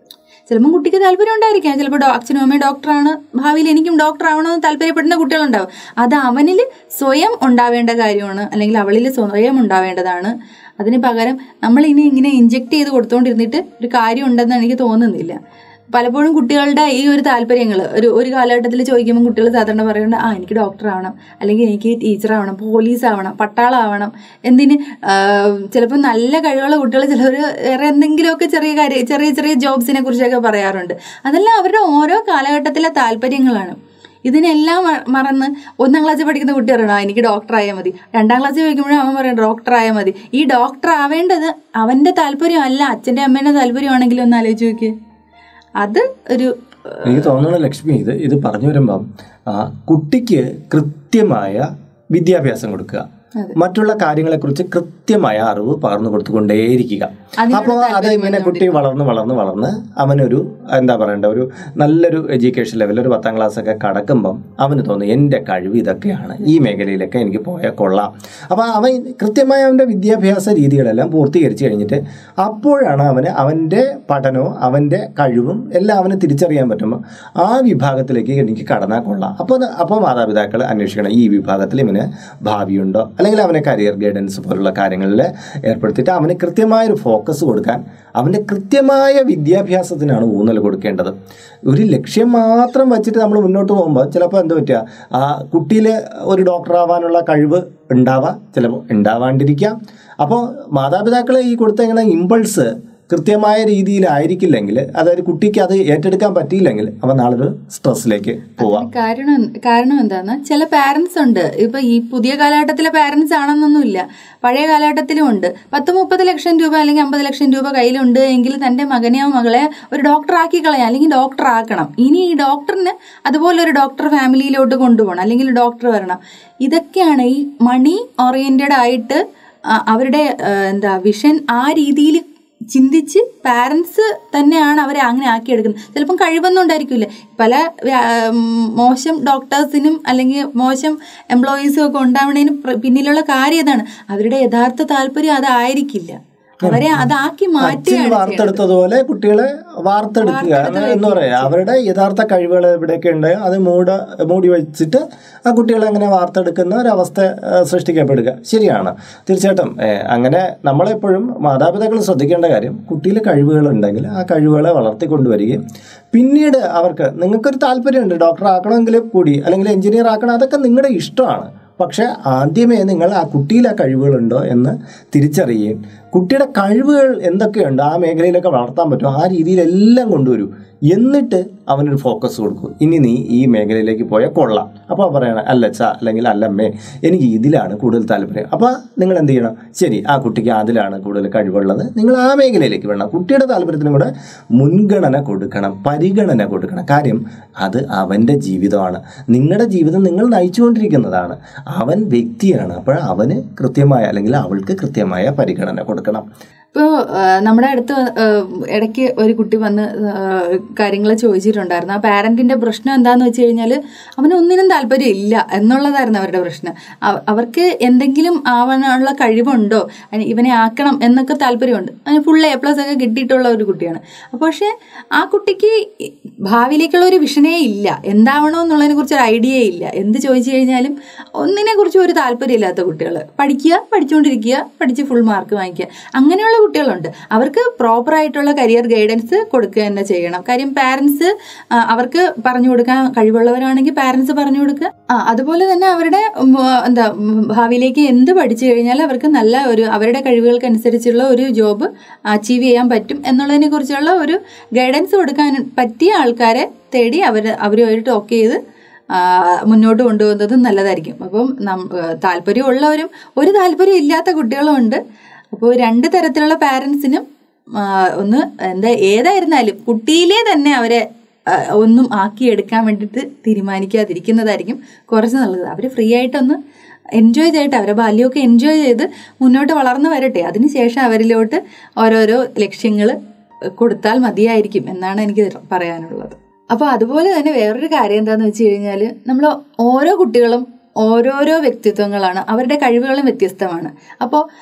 ചിലപ്പോൾ കുട്ടിക്ക് താല്പര്യം ഉണ്ടായിരിക്കാം ചിലപ്പോൾ ഡോ അച്ഛനും അമ്മയും ഡോക്ടറാണ് ഭാവിയിൽ എനിക്കും ഡോക്ടർ ആവണമെന്ന് താല്പര്യപ്പെടുന്ന കുട്ടികളുണ്ടാവും അത് അവനിൽ സ്വയം ഉണ്ടാവേണ്ട കാര്യമാണ് അല്ലെങ്കിൽ അവളിൽ സ്വയം ഉണ്ടാവേണ്ടതാണ് അതിന് പകരം നമ്മൾ ഇനി ഇങ്ങനെ ഇഞ്ചെക്ട് ചെയ്ത് കൊടുത്തുകൊണ്ടിരുന്നിട്ട് ഒരു കാര്യം ഉണ്ടെന്ന് എനിക്ക് തോന്നുന്നില്ല പലപ്പോഴും കുട്ടികളുടെ ഈ ഒരു താല്പര്യങ്ങൾ ഒരു ഒരു കാലഘട്ടത്തിൽ ചോദിക്കുമ്പോൾ കുട്ടികൾ സാധാരണ പറയുന്നത് ആ എനിക്ക് ഡോക്ടർ ആവണം അല്ലെങ്കിൽ എനിക്ക് ടീച്ചർ ആവണം പോലീസ് ആവണം പട്ടാളാവണം എന്തിന് ചിലപ്പോൾ നല്ല കഴിവുള്ള കുട്ടികൾ ചിലർ വേറെ എന്തെങ്കിലുമൊക്കെ ചെറിയ കാര്യം ചെറിയ ചെറിയ ജോബ്സിനെ കുറിച്ചൊക്കെ പറയാറുണ്ട് അതെല്ലാം അവരുടെ ഓരോ കാലഘട്ടത്തിലെ താല്പര്യങ്ങളാണ് ഇതിനെല്ലാം മ- മറന്ന് ഒന്നാം ക്ലാസ്സിൽ പഠിക്കുന്ന കുട്ടി പറയണം "ആ, എനിക്ക് ഡോക്ടർ ആയാൽ മതി രണ്ടാം ക്ലാസ്സിൽ ചോദിക്കുമ്പോഴും അവൻ പറയണം ഡോക്ടർ ആയാൽ മതി ഈ ഡോക്ടർ ആവേണ്ടത് അവന്റെ താല്പര്യമല്ല അച്ഛൻ്റെ അമ്മേൻ്റെ താല്പര്യമാണെങ്കിൽ ഒന്ന് ആലോചിച്ച് നോക്കിയേ അത് ഒരു എനിക്ക് തോന്നുന്നു ലക്ഷ്മി ഇത് ഇത് പറഞ്ഞു വരുമ്പം ആ, കുട്ടിക്ക് കൃത്യമായ വിദ്യാഭ്യാസം കൊടുക്കുക അതെ. മറ്റുള്ള കാര്യങ്ങളെക്കുറിച്ച് കൃത്യമായ അറിവ് പകർന്നു കൊടുത്തുകൊണ്ടേയിരിക്കുക അതിനോട് അപ്പോൾ അത് ഇങ്ങനെ കുട്ടി വളർന്ന് വളർന്ന് വളർന്ന് അവനൊരു എന്താ പറയണ്ട ഒരു നല്ലൊരു എഡ്യൂക്കേഷൻ ലെവൽ ഒരു പത്താം ക്ലാസ് ഒക്കെ കടക്കുമ്പം അവന് തോന്നും എൻ്റെ കഴിവ് ഇതൊക്കെയാണ് ഈ മേഖലയിലൊക്കെ എനിക്ക് പോയാൽ കൊള്ളാം അപ്പോൾ അവൻ കൃത്യമായ അവൻ്റെ വിദ്യാഭ്യാസ രീതികളെല്ലാം പൂർത്തീകരിച്ച് കഴിഞ്ഞിട്ട് അപ്പോഴാണ് അവന് അവൻ്റെ പഠനവും അവൻ്റെ കഴിവും എല്ലാം അവന് തിരിച്ചറിയാൻ പറ്റുമ്പോൾ ആ വിഭാഗത്തിലേക്ക് എനിക്ക് കടന്നാൽ കൊള്ളാം അപ്പോൾ അപ്പോൾ മാതാപിതാക്കൾ അന്വേഷിക്കണം ഈ വിഭാഗത്തിൽ ഇവന് ഭാവിയുണ്ടോ അല്ലെങ്കിൽ അവനെ കരിയർ ഗൈഡൻസ് പോലുള്ള കാര്യങ്ങളിൽ ഏർപ്പെടുത്തിയിട്ട് അവന് കൃത്യമായൊരു ഫോക്കസ് കൊടുക്കാൻ അവൻ്റെ കൃത്യമായ വിദ്യാഭ്യാസത്തിനാണ് ഊന്നൽ കൊടുക്കേണ്ടത് ഒരു ലക്ഷ്യം മാത്രം വെച്ചിട്ട് നമ്മൾ മുന്നോട്ട് പോകുമ്പോൾ ചിലപ്പോൾ എന്താ പറ്റുക ആ കുട്ടിയിൽ ഒരു ഡോക്ടർ ആവാനുള്ള കഴിവ് ഉണ്ടാവാം ചിലപ്പോൾ ഉണ്ടാവാണ്ടിരിക്കാം അപ്പോൾ മാതാപിതാക്കളെ ഈ കൊടുത്തേക്കുന്ന ഇമ്പൾസ് കൃത്യമായ രീതിയിലായിരിക്കില്ലെങ്കിൽ അതായത് കുട്ടിക്ക് അത് ഏറ്റെടുക്കാൻ പറ്റിയില്ലെങ്കിൽ അവൻ നാളൊരു സ്ട്രെസ്സിലേക്ക് പോവാം കാരണം കാരണം എന്താന്ന് ചില പാരന്റ്സ് ഉണ്ട് ഇപ്പൊ ഈ പുതിയ കാലഘട്ടത്തിലെ പാരന്റ്സ് ആണെന്നൊന്നുമില്ല പഴയ കാലഘട്ടത്തിലും ഉണ്ട് പത്ത് മുപ്പത് ലക്ഷം രൂപ അല്ലെങ്കിൽ അമ്പത് ലക്ഷം രൂപ കയ്യിലുണ്ട് എങ്കിൽ തന്റെ മകനെയോ മകളെ ഒരു ഡോക്ടർ ആക്കി കളയാം അല്ലെങ്കിൽ ഡോക്ടർ ആക്കണം ഇനി ഈ ഡോക്ടറിന് അതുപോലെ ഒരു ഡോക്ടർ ഫാമിലിയിലോട്ട് കൊണ്ടുപോകണം അല്ലെങ്കിൽ ഡോക്ടർ വരണം ഇതൊക്കെയാണ് ഈ മണി ഓറിയന്റഡ് ആയിട്ട് ആ, അവരുടെ ആ, എന്താ വിഷൻ ആ രീതിയിൽ ചിന്തിച്ച് പാരൻസ് തന്നെയാണ് അവരെ അങ്ങനെ ആക്കിയെടുക്കുന്നത് ചിലപ്പം കഴിവൊന്നും ഉണ്ടായിരിക്കില്ല പല വ്യാ- ഉം, മോശം ഡോക്ടേഴ്സിനും അല്ലെങ്കിൽ മോശം എംപ്ലോയീസും ഒക്കെ ഉണ്ടാവുന്നതിന് പ്ര- പിന്നിലുള്ള കാര്യം ഇതാണ് അവരുടെ യഥാർത്ഥ താല്പര്യം അതായിരിക്കില്ല അവരെ അതാക്കി അച്ഛൻ മാറ്റുകയാണ് ചെയ്യുന്നത്. വാർത്തെടുത്തതുപോലെ കുട്ടികളെ വാർത്തെടുക്കുക എന്ന് എന്ന് പറയാം അവരുടെ യഥാർത്ഥ കഴിവുകൾ എവിടെയൊക്കെ ഉണ്ട് അത് മൂട മൂടി വെച്ചിട്ട് ആ കുട്ടികളെ അങ്ങനെ വാർത്തെടുക്കുന്ന ഒരവസ്ഥ ആ, സൃഷ്ടിക്കപ്പെടുക ശരിയാണ് തീർച്ചയായിട്ടും ഏ, അങ്ങനെ നമ്മളെപ്പോഴും മാതാപിതാക്കൾ ശ്രദ്ധിക്കേണ്ട കാര്യം കുട്ടിയിൽ കഴിവുകൾ ഉണ്ടെങ്കിൽ ആ കഴിവുകളെ വളർത്തിക്കൊണ്ടുവരികയും പിന്നീട് അവർക്ക് നിങ്ങൾക്കൊരു താല്പര്യമുണ്ട് ഡോക്ടർ ആക്കണമെങ്കിൽ കൂടി അല്ലെങ്കിൽ എഞ്ചിനീയർ ആക്കണം അതൊക്കെ നിങ്ങളുടെ ഇഷ്ടമാണ് പക്ഷെ ആദ്യമേ നിങ്ങൾ ആ കുട്ടിയിൽ ആ കഴിവുകളുണ്ടോ എന്ന് തിരിച്ചറിയുകയും കുട്ടിയുടെ കഴിവുകൾ എന്തൊക്കെയുണ്ട് ആ മേഖലയിലൊക്കെ വളർത്താൻ പറ്റും ആ രീതിയിലെല്ലാം കൊണ്ടുവരൂ എന്നിട്ട് അവനൊരു ഫോക്കസ് കൊടുക്കൂ ഇനി നീ ഈ മേഖലയിലേക്ക് പോയാൽ കൊള്ളാം അപ്പോൾ പറയണം അല്ല അച്ഛാ അല്ലെങ്കിൽ അല്ലമ്മേ എനിക്ക് ഇതിലാണ് കൂടുതൽ താല്പര്യം അപ്പോൾ നിങ്ങൾ എന്ത് ചെയ്യണം ശരി ആ കുട്ടിക്ക് അതിലാണ് കൂടുതൽ കഴിവുള്ളത് നിങ്ങൾ ആ മേഖലയിലേക്ക് വേണം കുട്ടിയുടെ താല്പര്യത്തിനും കൂടെ മുൻഗണന കൊടുക്കണം പരിഗണന കൊടുക്കണം കാര്യം അത് അവൻ്റെ ജീവിതമാണ് നിങ്ങളുടെ ജീവിതം നിങ്ങൾ നയിച്ചുകൊണ്ടിരിക്കുന്നതാണ് അവൻ വ്യക്തിയാണ് അപ്പോൾ അവന് കൃത്യമായ അല്ലെങ്കിൽ അവൾക്ക് കൃത്യമായ പരിഗണന കൊടുക്കണം ഇപ്പോൾ നമ്മുടെ അടുത്ത് ആ, ഇടയ്ക്ക് ഒരു കുട്ടി വന്ന് കാര്യങ്ങൾ ചോദിച്ചിട്ടുണ്ടായിരുന്നു ആ പാരന്റിന്റെ പ്രശ്നം എന്താന്ന് വെച്ച് കഴിഞ്ഞാൽ അവന് ഒന്നിനും താല്പര്യം ഇല്ല എന്നുള്ളതായിരുന്നു അവരുടെ പ്രശ്നം അവ- അവർക്ക് എന്തെങ്കിലും ആവാനുള്ള കഴിവുണ്ടോ അതിന് ഇവനെ ആക്കണം എന്നൊക്കെ താല്പര്യമുണ്ട് അതിന് ഫുൾ എ പ്ലസ് ഒക്കെ കിട്ടിയിട്ടുള്ള ഒരു കുട്ടിയാണ് അപ്പോൾ പക്ഷേ ആ കുട്ടിക്ക് ഭാവിയിലേക്കുള്ള ഒരു വിഷനേ ഇല്ല എന്താവണോ എന്നുള്ളതിനെ കുറിച്ച് ഒരു ഐഡിയ ഇല്ല എന്ത് ചോദിച്ചു കഴിഞ്ഞാലും ഒന്നിനെ കുറിച്ച് ഒരു താല്പര്യമില്ലാത്ത കുട്ടികൾ പഠിക്കുക പഠിച്ചുകൊണ്ടിരിക്കുക പഠിച്ച് ഫുൾ മാർക്ക് വാങ്ങിക്കുക അങ്ങനെയുള്ള കുട്ടികളുണ്ട് അവർക്ക് പ്രോപ്പർ ആയിട്ടുള്ള കരിയർ ഗൈഡൻസ് കൊടുക്കുക തന്നെ ചെയ്യണം കാര്യം പാരൻസ് അവർക്ക് പറഞ്ഞു കൊടുക്കാൻ കഴിവുള്ളവരാണെങ്കിൽ പാരൻസ് പറഞ്ഞു കൊടുക്കുക ആ അതുപോലെ തന്നെ അവരുടെ ഉം, എന്താ ഉം, ഭാവിയിലേക്ക് എന്ത് പഠിച്ചു കഴിഞ്ഞാൽ അവർക്ക് നല്ല ഒരു അവരുടെ കഴിവുകൾക്ക് അനുസരിച്ചുള്ള ഒരു ജോബ് അച്ചീവ് ചെയ്യാൻ പറ്റും എന്നുള്ളതിനെ കുറിച്ചുള്ള ഒരു ഗൈഡൻസ് കൊടുക്കാൻ പറ്റിയ ആൾക്കാരെ തേടി അവർ അവരുമായിട്ട് ടോക്ക് ചെയ്ത് ആ, മുന്നോട്ട് കൊണ്ടുപോകുന്നത് നല്ലതായിരിക്കും അപ്പം നം- ആ, താല്പര്യമുള്ളവരും ഒരു താല്പര്യം ഇല്ലാത്ത കുട്ടികളും ഉണ്ട് അപ്പോൾ രണ്ട് തരത്തിലുള്ള പാരൻസിനും ഒന്ന് എന്താ ഏതായിരുന്നാലും കുട്ടിയിലെ തന്നെ അവരെ ആ, ഒന്നും ആക്കിയെടുക്കാൻ വേണ്ടിയിട്ട് തീരുമാനിക്കാതിരിക്കുന്നതായിരിക്കും കുറച്ച് നല്ലത് അവർ ഫ്രീ ആയിട്ടൊന്ന് എൻജോയ് ചെയ്തിട്ട് അവരെ ബാല്യമൊക്കെ എൻജോയ് ചെയ്ത് മുന്നോട്ട് വളർന്നു വരട്ടെ അതിനുശേഷം അവരിലോട്ട് ഓരോരോ ലക്ഷ്യങ്ങൾ കൊടുത്താൽ മതിയായിരിക്കും എന്നാണ് എനിക്ക് പറയാനുള്ളത് അപ്പോൾ അതുപോലെ തന്നെ വേറൊരു കാര്യം എന്താണെന്ന് വെച്ച് കഴിഞ്ഞാൽ നമ്മൾ ഓരോ കുട്ടികളും ഓരോരോ വ്യക്തിത്വങ്ങളാണ് അവരുടെ കഴിവുകളും വ്യത്യസ്തമാണ് അപ്പോൾ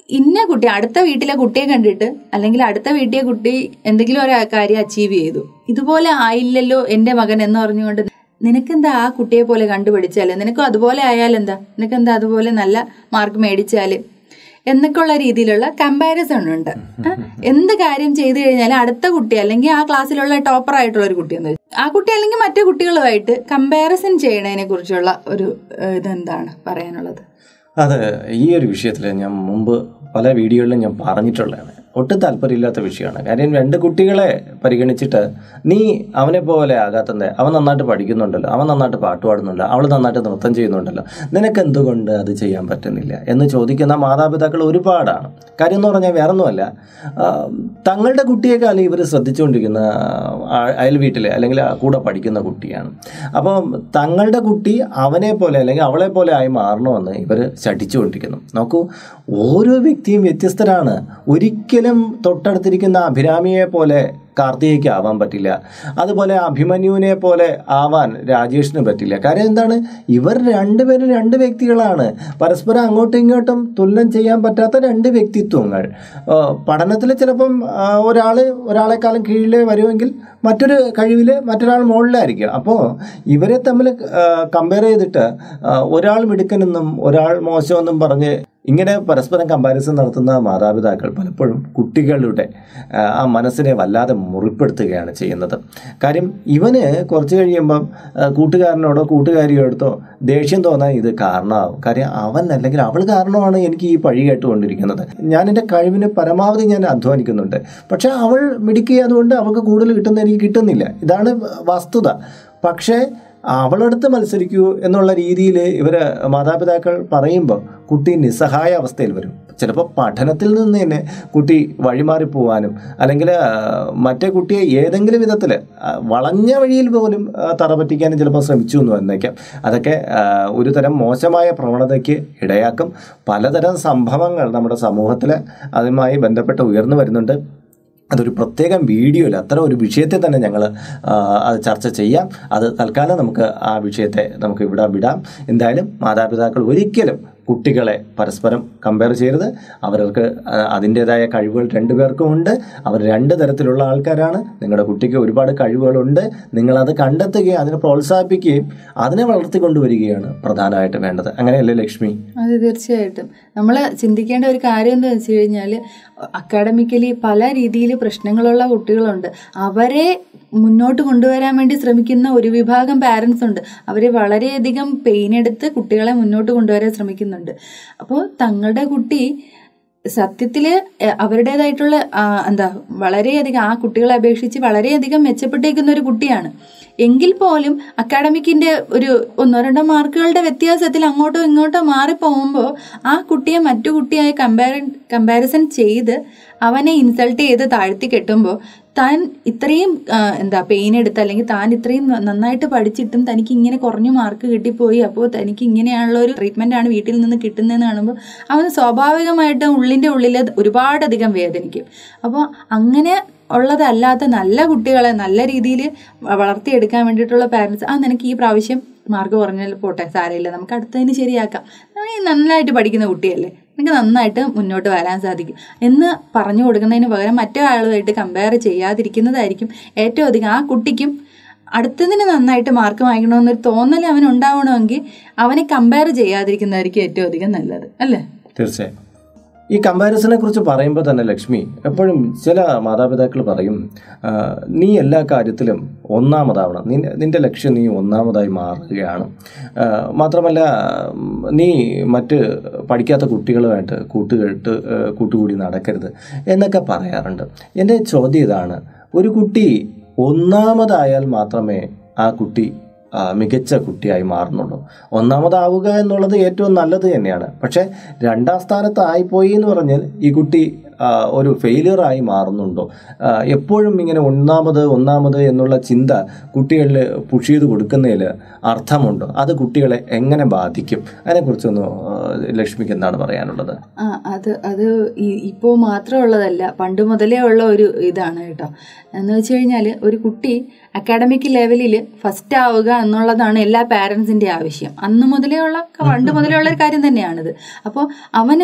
ഇന്ന കുട്ടി അടുത്ത വീട്ടിലെ കുട്ടിയെ കണ്ടിട്ട് അല്ലെങ്കിൽ അടുത്ത വീട്ടിലെ കുട്ടി എന്തെങ്കിലും ഒരു കാര്യം അച്ചീവ് ചെയ്തു ഇതുപോലെ ആയില്ലല്ലോ എന്റെ മകൻ എന്ന് പറഞ്ഞുകൊണ്ട് നിനക്കെന്താ ആ കുട്ടിയെ പോലെ കണ്ടുപിടിച്ചാല് നിനക്കും അതുപോലെ ആയാലെന്താ നിനക്കെന്താ അതുപോലെ നല്ല മാർക്ക് മേടിച്ചാല് എന്നൊക്കെയുള്ള രീതിയിലുള്ള കമ്പാരിസൺ ഉണ്ട് ആ, എന്ത് കാര്യം ചെയ്തു കഴിഞ്ഞാൽ അടുത്ത കുട്ടി അല്ലെങ്കിൽ ആ ക്ലാസ്സിലുള്ള ടോപ്പർ ആയിട്ടുള്ള ഒരു കുട്ടി എന്ന് വെച്ചാൽ ആ കുട്ടി അല്ലെങ്കിൽ മറ്റു കുട്ടികളുമായിട്ട് കമ്പാരിസൺ ചെയ്യണതിനെ കുറിച്ചുള്ള ഒരു ഏഹ്, ഇതെന്താണ് പറയാനുള്ളത് അത് ഈ ഒരു വിഷയത്തിൽ ഞാൻ മുമ്പ് പല വീഡിയോകളിലും ഞാൻ പറഞ്ഞിട്ടുള്ളതാണ് ഒട്ടും താല്പര്യമില്ലാത്ത വിഷയമാണ് കാര്യം രണ്ട് കുട്ടികളെ പരിഗണിച്ചിട്ട് നീ അവനെ പോലെ ആകാത്തത് അവൻ നന്നായിട്ട് പഠിക്കുന്നുണ്ടല്ലോ അവൻ നന്നായിട്ട് പാട്ട് പാടുന്നുണ്ടല്ലോ അവൾ നന്നായിട്ട് നൃത്തം ചെയ്യുന്നുണ്ടല്ലോ നിനക്ക് എന്തുകൊണ്ട് അത് ചെയ്യാൻ പറ്റുന്നില്ല എന്ന് ചോദിക്കുന്ന മാതാപിതാക്കൾ ഒരുപാടാണ് കാര്യം എന്ന് പറഞ്ഞാൽ വേറൊന്നുമല്ല ആ, തങ്ങളുടെ കുട്ടിയെക്കാളും ഇവർ ശ്രദ്ധിച്ചുകൊണ്ടിരിക്കുന്ന ആ, അയൽ വീട്ടിലെ അല്ലെങ്കിൽ ആ കൂടെ പഠിക്കുന്ന കുട്ടിയാണ് അപ്പം തങ്ങളുടെ കുട്ടി അവനെ പോലെ അല്ലെങ്കിൽ അവളെ പോലെ ആയി മാറണമെന്ന് ഇവർ ശഠിച്ചുകൊണ്ടിരിക്കുന്നു നോക്കൂ ഓരോ വ്യക്തിയും വ്യത്യസ്തരാണ് ഒരിക്കലും തൊട്ടടുത്തിരിക്കുന്ന അഭിരാമിയെ പോലെ കാർത്തികയ്ക്ക് ആവാൻ പറ്റില്ല അതുപോലെ അഭിമന്യുവിനെ പോലെ ആവാൻ രാജേഷിന് പറ്റില്ല കാര്യം എന്താണ് ഇവർ രണ്ടുപേരും രണ്ട് വ്യക്തികളാണ് പരസ്പരം അങ്ങോട്ടും ഇങ്ങോട്ടും തുലനം ചെയ്യാൻ പറ്റാത്ത രണ്ട് വ്യക്തിത്വങ്ങൾ പഠനത്തിൽ ചിലപ്പം ഒരാൾ ഒരാളെക്കാളും കീഴിൽ വരുമെങ്കിൽ മറ്റൊരു കഴിവിൽ മറ്റൊരാൾ മുകളിലായിരിക്കും അപ്പോൾ ഇവരെ തമ്മിൽ കമ്പയർ ചെയ്തിട്ട് ആ, ഒരാൾ മിടുക്കനെന്നും ഒരാൾ മോശമെന്നും പറഞ്ഞ് ഇങ്ങനെ പരസ്പരം കമ്പാരിസൺ നടത്തുന്ന മാതാപിതാക്കൾ പലപ്പോഴും കുട്ടികളുടെ ആ, ആ മനസ്സിനെ വല്ലാതെ മുറിപ്പെടുത്തുകയാണ് ചെയ്യുന്നത് കാര്യം ഇവന് കുറച്ച് കഴിയുമ്പം ആ, കൂട്ടുകാരനോടോ കൂട്ടുകാരിയോടോ ദേഷ്യം തോന്നാൻ ഇത് കാരണമാവും കാര്യം അവൻ അല്ലെങ്കിൽ അവൾ കാരണമാണ് എനിക്ക് ഈ പഴി കേട്ടുകൊണ്ടിരിക്കുന്നത് ഞാൻ എൻ്റെ കഴിവിന് പരമാവധി ഞാൻ അധ്വാനിക്കുന്നുണ്ട് പക്ഷെ അവൾ മിടുക്കിയതുകൊണ്ട് അവൾക്ക് കൂടുതൽ കിട്ടുന്ന എനിക്ക് കിട്ടുന്നില്ല ഇതാണ് വസ്തുത പക്ഷേ അവളടുത്ത് മത്സരിക്കൂ എന്നുള്ള രീതിയിൽ ഇവർ മാതാപിതാക്കൾ പറയുമ്പോൾ കുട്ടി നിസ്സഹായ അവസ്ഥയിൽ വരും ചിലപ്പോൾ പഠനത്തിൽ നിന്ന് തന്നെ കുട്ടി വഴിമാറിപ്പോവാനും അല്ലെങ്കിൽ ആ, മറ്റേ കുട്ടിയെ ഏതെങ്കിലും വിധത്തിൽ വളഞ്ഞ വഴിയിൽ പോലും ആ, തറ പറ്റിക്കാനും ചിലപ്പോൾ ശ്രമിച്ചു എന്ന് വന്നേക്കാം അതൊക്കെ ആ, ഒരു തരം മോശമായ പ്രവണതയ്ക്ക് ഇടയാക്കും പലതരം സംഭവങ്ങൾ നമ്മുടെ സമൂഹത്തിൽ അതുമായി ബന്ധപ്പെട്ട് ഉയർന്നു വരുന്നുണ്ട് അതൊരു പ്രത്യേകം വീഡിയോയിൽ അത്തരം ഒരു വിഷയത്തെ തന്നെ ഞങ്ങൾ അത് ചർച്ച ചെയ്യാം അത് തൽക്കാലം നമുക്ക് ആ വിഷയത്തെ നമുക്ക് ഇവിടെ വിടാം എന്തായാലും മാതാപിതാക്കൾ ഒരിക്കലും കുട്ടികളെ പരസ്പരം കമ്പയർ ചെയ്യരുത് അവർക്ക് ആ, അതിൻ്റെതായ കഴിവുകൾ രണ്ടുപേർക്കും ഉണ്ട് അവർ രണ്ട് തരത്തിലുള്ള ആൾക്കാരാണ് നിങ്ങളുടെ കുട്ടിക്ക് ഒരുപാട് കഴിവുകളുണ്ട് നിങ്ങളത് കണ്ടെത്തുകയും അതിനെ പ്രോത്സാഹിപ്പിക്കുകയും അതിനെ വളർത്തിക്കൊണ്ടുവരികയാണ് പ്രധാനമായിട്ട് വേണ്ടത് അങ്ങനെയല്ലേ ലക്ഷ്മി അത് തീർച്ചയായിട്ടും നമ്മൾ ചിന്തിക്കേണ്ട ഒരു കാര്യം എന്താ വെച്ച് കഴിഞ്ഞാൽ അക്കാഡമിക്കലി പല രീതിയിൽ പ്രശ്നങ്ങളുള്ള കുട്ടികളുണ്ട് അവരെ മുന്നോട്ട് കൊണ്ടുവരാൻ വേണ്ടി ശ്രമിക്കുന്ന ഒരു വിഭാഗം പാരൻസ് ഉണ്ട് അവർ വളരെയധികം പെയിൻ എടുത്ത് കുട്ടികളെ മുന്നോട്ട് കൊണ്ടുവരാൻ ശ്രമിക്കുന്നുണ്ട് അപ്പോൾ തങ്ങളുടെ കുട്ടി സത്യത്തില് എ- അവരുടേതായിട്ടുള്ള ആ, എന്താ വളരെയധികം ആ കുട്ടികളെ അപേക്ഷിച്ച് വളരെയധികം മെച്ചപ്പെട്ടേക്കുന്ന ഒരു കുട്ടിയാണ് എങ്കിൽ പോലും അക്കാഡമിക്കിന്റെ ഒരു ഒന്നോ രണ്ടോ മാർക്കുകളുടെ വ്യത്യാസത്തിൽ അങ്ങോട്ടോ ഇങ്ങോട്ടോ മാറിപ്പോകുമ്പോൾ ആ കുട്ടിയെ മറ്റു കുട്ടിയായി കമ്പാര കമ്പാരിസൺ ചെയ്ത് അവനെ ഇൻസൾട്ട് ചെയ്ത് താഴ്ത്തി കെട്ടുമ്പോൾ താൻ ഇത്രയും ആ, എന്താ പെയിൻ എടുത്ത് അല്ലെങ്കിൽ താൻ ഇത്രയും ന- നന്നായിട്ട് പഠിച്ചിട്ടും തനിക്ക് ഇങ്ങനെ കുറഞ്ഞു മാർക്ക് കിട്ടിപ്പോയി അപ്പോൾ തനിക്ക് ഇങ്ങനെയാണുള്ള ഒരു ട്രീറ്റ്മെന്റ് ആണ് വീട്ടിൽ നിന്ന് കിട്ടുന്നതെന്ന് കാണുമ്പോൾ അവന് സ്വാഭാവികമായിട്ടും ഉള്ളിന്റെ ഉള്ളിൽ ഒരുപാടധികം വേദനിക്കും അപ്പോൾ അങ്ങനെ ഉള്ളതല്ലാത്ത നല്ല കുട്ടികളെ നല്ല രീതിയിൽ വളർത്തിയെടുക്കാൻ വേണ്ടിയിട്ടുള്ള പാരൻസ് ആ നിനക്ക് ഈ പ്രാവശ്യം മാർക്ക് കുറഞ്ഞാൽ പോട്ടെ സാരമില്ല നമുക്ക് അടുത്തതിന് ശരിയാക്കാം നീ നന്നായിട്ട് പഠിക്കുന്ന കുട്ടിയല്ലേ നിനക്ക് നന്നായിട്ട് മുന്നോട്ട് വരാൻ സാധിക്കും എന്ന് പറഞ്ഞു കൊടുക്കുന്നതിന് പകരം മറ്റേ ആളുമായിട്ട് കമ്പയർ ചെയ്യാതിരിക്കുന്നതായിരിക്കും ഏറ്റവും അധികം ആ കുട്ടിക്കും അടുത്തതിന് നന്നായിട്ട് മാർക്ക് വാങ്ങിക്കണമെന്നൊരു തോന്നൽ അവൻ ഉണ്ടാവണമെങ്കിൽ അവനെ കമ്പയർ ചെയ്യാതിരിക്കുന്നതായിരിക്കും ഏറ്റവും അധികം നല്ലത് അല്ലേ തീർച്ചയായും ഈ കമ്പാരിസനെ കുറിച്ച് പറയുമ്പോൾ തന്നെ ലക്ഷ്മി എപ്പോഴും ചില മാതാപിതാക്കൾ പറയും ആ, നീ എല്ലാ കാര്യത്തിലും ഒന്നാമതാവണം നിന്റെ നിന്റെ ലക്ഷ്യം നീ ഒന്നാമതായി മാറുകയാണ് ആ, മാത്രമല്ല ഉം, നീ മറ്റ് പഠിക്കാത്ത കുട്ടികളുമായിട്ട് കൂട്ടുകെട്ട് ആ, കൂട്ടുകൂടി നടക്കരുത് എന്നൊക്കെ പറയാറുണ്ട് എൻ്റെ ചോദ്യം ഇതാണ് ഒരു കുട്ടി ഒന്നാമതായാൽ മാത്രമേ ആ കുട്ടി ആ, മികച്ച കുട്ടിയായി മാറുന്നുള്ളൂ ഒന്നാമതാവുക എന്നുള്ളത് ഏറ്റവും നല്ലത് തന്നെയാണ് പക്ഷേ രണ്ടാം സ്ഥാനത്ത് ആയിപ്പോയി എന്ന് പറഞ്ഞാൽ ഈ കുട്ടി ആ, ഒരു ഫെയിലിയർ ആയി മാറുന്നുണ്ടോ ആ, എപ്പോഴും ഇങ്ങനെ ഒന്നാമത് ഒന്നാമത് എന്നുള്ള ചിന്ത കുട്ടികളിൽ പുഷ് ചെയ്ത് കൊടുക്കുന്നതിൽ അർത്ഥമുണ്ടോ അത് കുട്ടികളെ എങ്ങനെ ബാധിക്കും അതിനെക്കുറിച്ചൊന്ന് ആ, ലക്ഷ്മിക്ക് എന്താണ് പറയാനുള്ളത് ആ അത് അത് ഈ- ഇപ്പോൾ മാത്രമുള്ളതല്ല പണ്ട് മുതലേ ഉള്ള ഒരു ഇതാണ് കേട്ടോ എന്ന് വെച്ച് കഴിഞ്ഞാൽ ഒരു കുട്ടി അക്കാഡമിക് ലെവലിൽ ഫസ്റ്റ് ആവുക എന്നുള്ളതാണ് എല്ലാ പാരൻസിന്റെ ആവശ്യം അന്ന് മുതലേ ഉള്ള പണ്ട് മുതലേ ഉള്ള ഒരു കാര്യം തന്നെയാണിത് അപ്പോൾ അവന്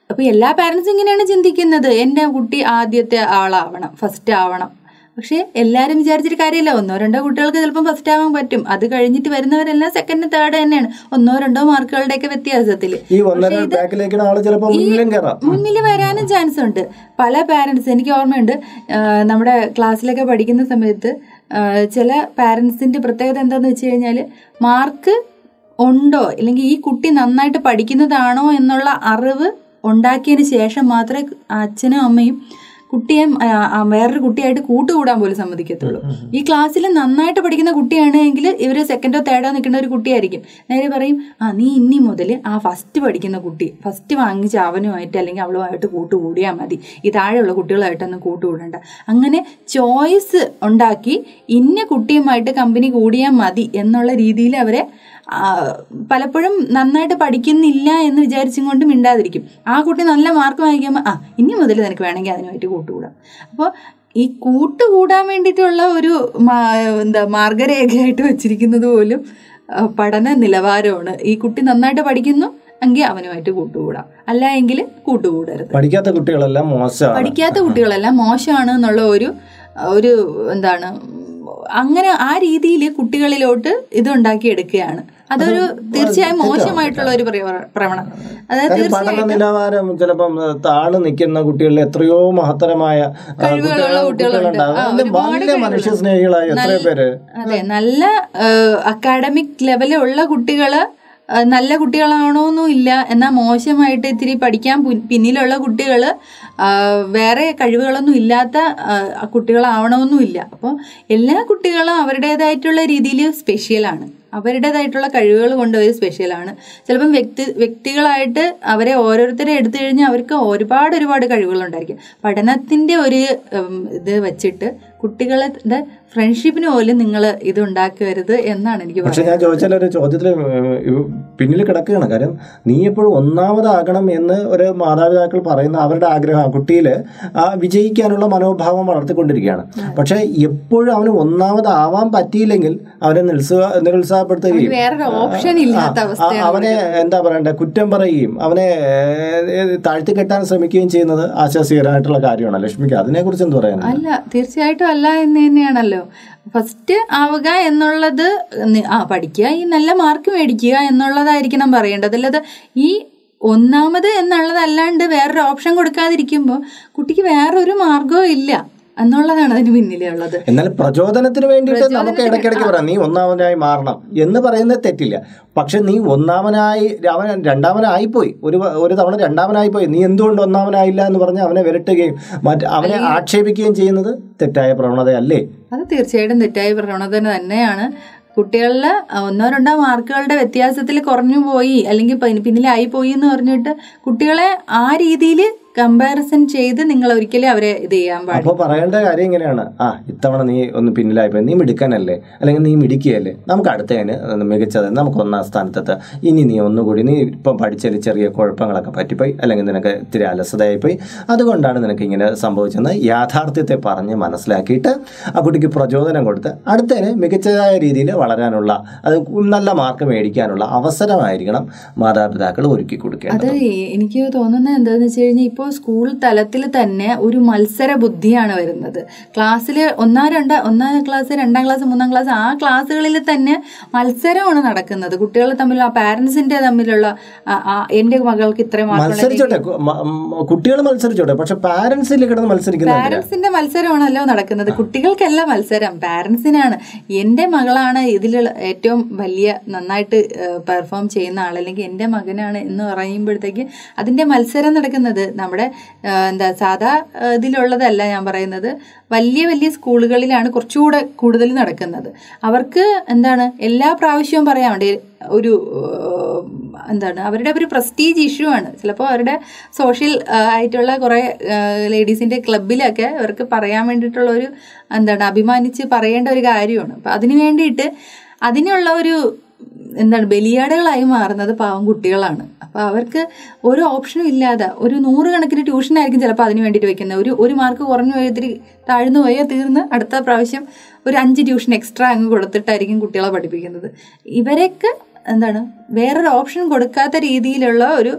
അപ്പൊ എല്ലാ പാരന്റ്സും ഇങ്ങനെയാണ് ചിന്തിക്കുന്നത് എൻ്റെ കുട്ടി ആദ്യത്തെ ആളാവണം ഫസ്റ്റ് ആവണം പക്ഷെ എല്ലാരും വിചാരിച്ചിട്ട് കാര്യമില്ല ഒന്നോ രണ്ടോ കുട്ടികൾക്ക് ചിലപ്പം ഫസ്റ്റ് ആവാൻ പറ്റും അത് കഴിഞ്ഞിട്ട് വരുന്നവരെല്ലാം സെക്കൻഡ് തേർഡ് തന്നെയാണ് ഒന്നോ രണ്ടോ മാർക്കുകളുടെയൊക്കെ വ്യത്യാസത്തിൽ ഈ ഒന്നര ബാക്കിലേക്ക് ആള് ചിലപ്പോൾ മുന്നിലും കയറാം മുന്നിൽ വരാനും ചാൻസ് ഉണ്ട് പല പാരൻസ് എനിക്ക് ഓർമ്മയുണ്ട് ആ, നമ്മുടെ ക്ലാസ്സിലൊക്കെ പഠിക്കുന്ന സമയത്ത് ആ, ചില പാരൻസിന്റെ പ്രത്യേകത എന്താന്ന് വെച്ച് കഴിഞ്ഞാൽ മാർക്ക് ഉണ്ടോ അല്ലെങ്കിൽ ഈ കുട്ടി നന്നായിട്ട് പഠിക്കുന്നതാണോ എന്നുള്ള അറിവ് ഉണ്ടാക്കിയതിന് ശേഷം മാത്രമേ അച്ഛനും അമ്മയും കുട്ടിയെ ആ, ആ, വേറൊരു കുട്ടിയായിട്ട് കൂട്ടുകൂടാൻ പോലും സമ്മതിക്കത്തുള്ളൂ ഈ ക്ലാസ്സിൽ നന്നായിട്ട് പഠിക്കുന്ന കുട്ടിയാണെങ്കിൽ ഇവര് സെക്കൻഡോ തേർഡോ നിൽക്കുന്ന ഒരു കുട്ടിയായിരിക്കും നേരെ പറയും ആ നീ ഇനി മുതൽ ആ ഫസ്റ്റ് പഠിക്കുന്ന കുട്ടി ഫസ്റ്റ് വാങ്ങിച്ച അവനുമായിട്ട് അല്ലെങ്കിൽ അവളുമായിട്ട് കൂട്ടുകൂടിയാൽ മതി ഈ താഴെയുള്ള കുട്ടികളായിട്ടൊന്നും കൂട്ടുകൂടണ്ട അങ്ങനെ ചോയ്സ് ഉണ്ടാക്കി ഇന്ന കുട്ടിയുമായിട്ട് കമ്പനി കൂടിയാൽ മതി എന്നുള്ള രീതിയിൽ അവരെ ആ, പലപ്പോഴും നന്നായിട്ട് പഠിക്കുന്നില്ല എന്ന് വിചാരിച്ചും കൊണ്ട് മിണ്ടാതിരിക്കും ആ കുട്ടി നല്ല മാർക്ക് വാങ്ങിക്കുമ്പോൾ ആ ഇനി മുതൽ നിനക്ക് വേണമെങ്കിൽ അതിനുമായിട്ട് കൂട്ടുകൂടാം അപ്പോൾ ഈ കൂട്ടുകൂടാൻ വേണ്ടിയിട്ടുള്ള ഒരു മാ- എന്താ മാർഗരേഖയായിട്ട് വെച്ചിരിക്കുന്നത് പോലും ആ, പഠന നിലവാരമാണ് ഈ കുട്ടി നന്നായിട്ട് പഠിക്കുന്നു എങ്കിൽ അവനുമായിട്ട് കൂട്ടുകൂടാം അല്ല എങ്കിൽ കൂട്ടുകൂടരുത് പഠിക്കാത്ത കുട്ടികളെല്ലാം മോശമാണ് പഠിക്കാത്ത കുട്ടികളെല്ലാം മോശമാണ് എന്നുള്ള ഒരു ഒരു എന്താണ് അങ്ങനെ ആ രീതിയിൽ കുട്ടികളിലോട്ട് ഇത് ഉണ്ടാക്കിയെടുക്കുകയാണ് അതൊരു തീർച്ചയായും മോശമായിട്ടുള്ള ഒരു പ്രവ- പ്രവണത അതായത് കാര്യം പഠന തീർച്ചയായിട്ടും നിലവാരം ചിലപ്പം ഏഹ്, താഴെ നിൽക്കുന്ന കുട്ടികളിൽ എത്രയോ മഹത്തരമായ ആ, കഴിവുകളുള്ള കുട്ടികൾ- കുട്ടികളുണ്ട്. കുട്ടികളുണ്ടാവും ആ, അതിന്റെ ഒരുപാട് വലിയ കഴിവുകൾ. മനുഷ്യ സ്നേഹികളായ എത്രയോ പേര് അതെ നല്ല അക്കാഡമിക് ലെവലുള്ള കുട്ടികള് ആ, നല്ല കുട്ടികളാണോന്നും ഇല്ല എന്നാൽ മോശമായിട്ട് ഇത്തിരി പഠിക്കാൻ പു- പിന്നിലുള്ള കുട്ടികള് ആ, വേറെ കഴിവുകളൊന്നും ഇല്ലാത്ത ആ, കുട്ടികളാവണമെന്നും ഇല്ല അപ്പോൾ എല്ലാ കുട്ടികളും അവരുടേതായിട്ടുള്ള രീതിയിൽ സ്പെഷ്യലാണ് അവരുടേതായിട്ടുള്ള കഴിവുകൾ കൊണ്ട് അവർ സ്പെഷ്യലാണ് ചിലപ്പം വ്യക്തി വ്യക്തികളായിട്ട് അവരെ ഓരോരുത്തരെ എടുത്തു കഴിഞ്ഞാൽ അവർക്ക് ഒരുപാട് ഒരുപാട് കഴിവുകളുണ്ടായിരിക്കും പഠനത്തിന്റെ ഒരു ഉം, ഇത് വെച്ചിട്ട് കുട്ടികളുടെ ഫ്രണ്ട്ഷിപ്പിന് പോലും നിങ്ങൾ ഇത് ഉണ്ടാക്കരുത് എന്നാണ് എനിക്ക് പക്ഷെ പറയുന്നത് ഞാൻ ചോദിച്ചാൽ ഒരു ചോദ്യത്തിൽ പിന്നിൽ കിടക്കുകയാണ് കാര്യം നീ എപ്പോഴും ഒന്നാമതാകണം എന്ന് ഒരു മാതാപിതാക്കൾ പറയുന്ന അവരുടെ ആഗ്രഹം ആ കുട്ടിയിൽ ആ വിജയിക്കാനുള്ള മനോഭാവം വളർത്തിക്കൊണ്ടിരിക്കുകയാണ് പക്ഷെ എപ്പോഴും അവന് ഒന്നാമതാവാൻ പറ്റിയില്ലെങ്കിൽ അവനെ നിരുത്സാഹ നിരുത്സാഹപ്പെടുത്തുകയും വേറൊരു ഓപ്ഷൻ ഇല്ലാത്ത ആ, അവസ്ഥയാണ് അവനെ എന്താ പറയണ്ടേ കുറ്റം പറയുകയും അവനെ ഏഹ്, താഴ്ത്തി കെട്ടാൻ ശ്രമിക്കുകയും ചെയ്യുന്നത് ആശ്വാസകരമായിട്ടുള്ള കാര്യമാണ് ലക്ഷ്മിക്ക് അതിനെക്കുറിച്ച് എന്ത് പറയാനുണ്ട് അല്ല തീർച്ചയായിട്ടും അല്ല എന്ന് തന്നെയാണല്ലോ ഫസ്റ്റ് ആവുക എന്നുള്ളത് നി- ആ പഠിക്കുക ഈ നല്ല മാർക്ക് മേടിക്കുക എന്നുള്ളതായിരിക്കണം പറയേണ്ടത് അല്ലാതെ ഈ ഒന്നാമത് എന്നുള്ളതല്ലാണ്ട് വേറൊരു ഓപ്ഷൻ കൊടുക്കാതിരിക്കുമ്പോൾ കുട്ടിക്ക് വേറൊരു മാർഗവും ഇല്ല എന്നുള്ളതാണ് അതിന് പിന്നിലുള്ളത് എന്നാൽ പ്രചോദനത്തിന് വേണ്ടിയിട്ട് നമുക്ക് പ്രചോദനത്തിന് ഇടയ്ക്കിടയ്ക്ക് പറയാം നീ ഒന്നാമനായി മാറണം എന്ന് പറയുന്നത് തെറ്റില്ല പക്ഷെ നീ ഒന്നാമനായി അവൻ രണ്ടാമനായി പോയി ഒരു വ- ഒരു തവണ രണ്ടാമനായി പോയി നീ എന്തുകൊണ്ട് ഒന്നാമനായില്ല എന്ന് പറഞ്ഞ് അവനെ വിരട്ടുകയും മറ്റ് അവനെ ആക്ഷേപിക്കുകയും ചെയ്യുന്നത് തെറ്റായ പ്രവണതയല്ലേ അത് തീർച്ചയായിട്ടും തെറ്റായ പ്രവണത തന്നെയാണ് കുട്ടികളിൽ ഒന്നോ രണ്ടോ മാർക്കുകളുടെ വ്യത്യാസത്തിൽ കുറഞ്ഞു പോയി അല്ലെങ്കിൽ പി- പിന്നിലായി പോയി എന്ന് പറഞ്ഞിട്ട് കുട്ടികളെ ആ രീതിയിൽ കമ്പാരിസൺ ചെയ്ത് നിങ്ങൾ ഒരിക്കലും അവരെ ഇത് ചെയ്യാൻ പാടില്ല അപ്പോൾ പറയേണ്ട കാര്യം ഇങ്ങനെയാണ് ആ ഇത്തവണ നീ ഒന്ന് പിന്നിലായി പോയി നീ മിടുക്കനല്ലേ അല്ലെങ്കിൽ നീ മിടുക്കിയല്ലേ നമുക്ക് അടുത്തതിന് മികച്ചത് നമുക്ക് ഒന്നാം സ്ഥാനത്തെത്ത് ഇനി നീ ഒന്നുകൂടി നീ ഇപ്പം പഠിച്ചതിൽ ചെറിയ കുഴപ്പങ്ങളൊക്കെ പറ്റിപ്പോയി അല്ലെങ്കിൽ നിനക്ക് ഇത്തിരി അലസതയായിപ്പോയി അതുകൊണ്ടാണ് നിനക്ക് ഇങ്ങനെ സംഭവിച്ചെന്ന് യാഥാർത്ഥ്യത്തെ പറഞ്ഞ് മനസ്സിലാക്കിയിട്ട് ആ കുട്ടിക്ക് പ്രചോദനം കൊടുത്ത് അടുത്തതിന് മികച്ചതായ രീതിയിൽ വളരാനുള്ള അത് നല്ല മാർക്ക് മേടിക്കാനുള്ള അവസരമായിരിക്കണം മാതാപിതാക്കൾ ഒരുക്കി കൊടുക്കേണ്ടത് അത് എനിക്ക് തോന്നുന്നത് എന്താന്ന് വെച്ച് കഴിഞ്ഞാൽ ഇപ്പോൾ സ്കൂൾ തലത്തിൽ തന്നെ ഒരു മത്സര ബുദ്ധിയാണ് വരുന്നത് ക്ലാസ്സിൽ ഒന്നാം രണ്ടാ ഒന്നാം ക്ലാസ് രണ്ടാം ക്ലാസ് മൂന്നാം ക്ലാസ് ആ ക്ലാസ്സുകളിൽ തന്നെ മത്സരമാണ് നടക്കുന്നത് കുട്ടികൾ തമ്മിലുള്ള ആ പാരന്റ്സിന്റെ തമ്മിലുള്ള ആ- ആ എന്റെ മകൾക്ക് ഇത്രയും മാർക്ക് മത്സരിച്ചോട്ടെ കുട്ടികൾ മത്സരിച്ചോട്ടെ പക്ഷെ പാരന്റ്സിൽ കിടന്ന് മത്സരിക്കുന്ന എന്തിനാ? പാരന്റ്സിന്റെ മത്സരമാണല്ലോ നടക്കുന്നത് കുട്ടികൾക്കല്ല മത്സരം പാരന്റ്സിനാണ് എന്റെ മകളാണ് ഇതിലുള്ള ഏറ്റവും വലിയ നന്നായിട്ട് പെർഫോം ചെയ്യുന്ന ആൾ അല്ലെങ്കിൽ എന്റെ മകനാണ് എന്ന് പറയുമ്പോഴത്തേക്ക് അതിന്റെ മത്സരം നടക്കുന്നത് നമ്മുടെ ആ, എന്താ സാധാ ആ, ഇതിലുള്ളതല്ല ഞാൻ പറയുന്നത് വലിയ വലിയ സ്കൂളുകളിലാണ് കുറച്ചുകൂടെ കൂടുതൽ നടക്കുന്നത് അവർക്ക് എന്താണ് എല്ലാ പ്രാവശ്യവും പറയാൻ വേണ്ടി ഒരു ഏഹ്, എന്താണ് അവരുടെ ഒരു പ്രസ്റ്റീജ് ഇഷ്യൂ ആണ് ചിലപ്പോൾ അവരുടെ സോഷ്യൽ ആയിട്ടുള്ള കുറേ ലേഡീസിൻ്റെ ക്ലബിലൊക്കെ അവർക്ക് പറയാൻ വേണ്ടിയിട്ടുള്ള ഒരു എന്താണ് അഭിമാനിച്ച് പറയേണ്ട ഒരു കാര്യമാണ് അപ്പം അതിന് വേണ്ടിയിട്ട് അതിനുള്ള ഒരു എന്താണ് ബലിയാടുകളായി മാറുന്നത് പാവം കുട്ടികളാണ് അപ്പോൾ അവർക്ക് ഒരു ഓപ്ഷനും ഇല്ലാതെ ഒരു നൂറുകണക്കിന് ട്യൂഷനായിരിക്കും ചിലപ്പോൾ അതിന് വേണ്ടിയിട്ട് വെക്കുന്നത് ഒരു ഒരു മാർക്ക് കുറഞ്ഞു പോയി ഇത്തിരി താഴ്ന്നു പോയാൽ തീർന്ന് അടുത്ത പ്രാവശ്യം ഒരു അഞ്ച് ട്യൂഷൻ എക്സ്ട്രാ അങ്ങ് കൊടുത്തിട്ടായിരിക്കും കുട്ടികളെ പഠിപ്പിക്കുന്നത് ഇവരൊക്കെ എന്താണ് വേറൊരു ഓപ്ഷൻ കൊടുക്കാത്ത രീതിയിലുള്ള ഒരു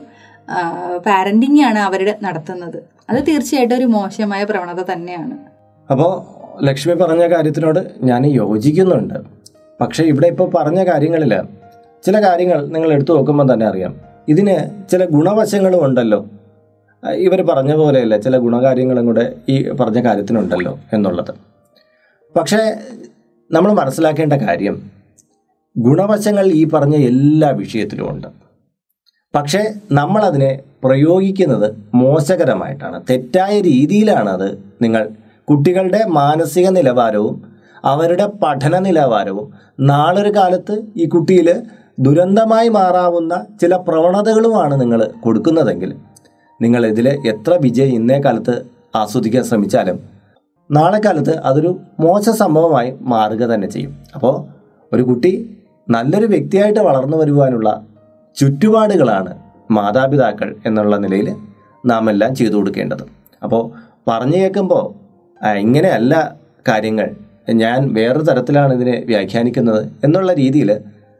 പാരന്റിങ് ആണ് അവരുടെ നടത്തുന്നത് അത് തീർച്ചയായിട്ടും ഒരു മോശമായ പ്രവണത തന്നെയാണ് അപ്പോൾ ലക്ഷ്മി പറഞ്ഞ കാര്യത്തിനോട് ഞാൻ യോജിക്കുന്നുണ്ട് പക്ഷേ ഇവിടെ ഇപ്പോൾ പറഞ്ഞ കാര്യങ്ങളിൽ ചില കാര്യങ്ങൾ നിങ്ങൾ എടുത്തു നോക്കുമ്പോൾ തന്നെ അറിയാം ഇതിന് ചില ഗുണവശങ്ങളും ഉണ്ടല്ലോ ഇവർ പറഞ്ഞ പോലെയല്ല ചില ഗുണകാര്യങ്ങളും കൂടെ ഈ പറഞ്ഞ കാര്യത്തിനുണ്ടല്ലോ എന്നുള്ളത് പക്ഷേ നമ്മൾ മനസ്സിലാക്കേണ്ട കാര്യം ഗുണവശങ്ങൾ ഈ പറഞ്ഞ എല്ലാ വിഷയത്തിലും ഉണ്ട് പക്ഷേ നമ്മളതിനെ പ്രയോഗിക്കുന്നത് മോശകരമായിട്ടാണ് തെറ്റായ രീതിയിലാണ് അത് നിങ്ങൾ കുട്ടികളുടെ മാനസിക നിലവാരവും അവരുടെ പഠന നിലവാരവും നാളൊരു കാലത്ത് ഈ കുട്ടിയിൽ ദുരന്തമായി മാറാവുന്ന ചില പ്രവണതകളുമാണ് നിങ്ങൾ കൊടുക്കുന്നതെങ്കിൽ നിങ്ങൾ ഇതിൽ എത്ര വിജയം ഇന്നേ കാലത്ത് ആസ്വദിക്കാൻ ശ്രമിച്ചാലും നാളെ കാലത്ത് അതൊരു മോശ സംഭവമായി മാറുക തന്നെ ചെയ്യും അപ്പോൾ ഒരു കുട്ടി നല്ലൊരു വ്യക്തിയായിട്ട് വളർന്നു വരുവാനുള്ള ചുറ്റുപാടുകളാണ് മാതാപിതാക്കൾ എന്നുള്ള നിലയിൽ നാം എല്ലാം ചെയ്തു കൊടുക്കേണ്ടത് അപ്പോൾ പറഞ്ഞു കേൾക്കുമ്പോൾ "ആ, ഇങ്ങനെയല്ല കാര്യങ്ങൾ ഞാൻ വേറൊരു തരത്തിലാണ് ഇതിനെ വ്യാഖ്യാനിക്കുന്നത് എന്നുള്ള രീതിയിൽ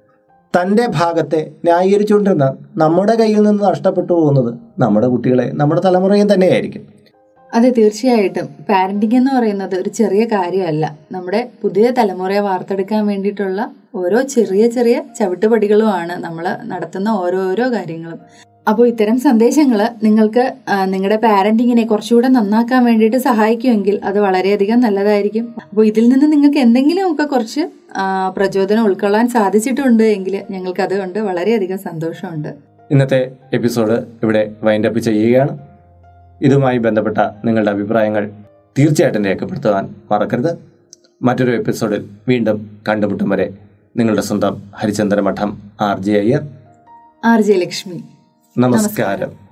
തൻ്റെ ഭാഗത്തെ ന്യായീകരിച്ചുകൊണ്ടിരുന്ന നമ്മുടെ കയ്യിൽ നിന്ന് നഷ്ടപ്പെട്ടു പോകുന്നത് നമ്മുടെ കുട്ടികളെ നമ്മുടെ തലമുറയും തന്നെയായിരിക്കും അതെ തീർച്ചയായിട്ടും പാരന്റിങ് എന്ന് പറയുന്നത് ഒരു ചെറിയ കാര്യമല്ല നമ്മുടെ പുതിയ തലമുറയെ വാർത്തെടുക്കാൻ വേണ്ടിയിട്ടുള്ള ഓരോ ചെറിയ ചെറിയ ചവിട്ടുപടികളുമാണ് നമ്മൾ നടത്തുന്ന ഓരോരോ കാര്യങ്ങളും അപ്പോൾ ഇത്തരം സന്ദേശങ്ങൾ നിങ്ങൾക്ക് ആ, നിങ്ങളുടെ പാരന്റിങ്ങിനെ കുറച്ചുകൂടെ നന്നാക്കാൻ വേണ്ടിയിട്ട് സഹായിക്കുമെങ്കിൽ അത് വളരെയധികം നല്ലതായിരിക്കും അപ്പോൾ ഇതിൽ നിന്ന് നിങ്ങൾക്ക് എന്തെങ്കിലുമൊക്കെ കുറച്ച് ആ, പ്രചോദനം ഉൾക്കൊള്ളാൻ സാധിച്ചിട്ടുണ്ട് എങ്കിൽ ഞങ്ങൾക്ക് അതുകൊണ്ട് വളരെയധികം സന്തോഷമുണ്ട് ഇന്നത്തെ എപ്പിസോഡ് ഇവിടെ വൈൻഡപ്പ് ചെയ്യുകയാണ് ഇതുമായി ബന്ധപ്പെട്ട നിങ്ങളുടെ അഭിപ്രായങ്ങൾ തീർച്ചയായിട്ടും രേഖപ്പെടുത്തുവാൻ മറക്കരുത് മറ്റൊരു എപ്പിസോഡിൽ വീണ്ടും കണ്ടുമുട്ടും വരെ നിങ്ങളുടെ സ്വന്തം Harichandra Madom R J Iyer R J Lakshmi നമസ്കാരം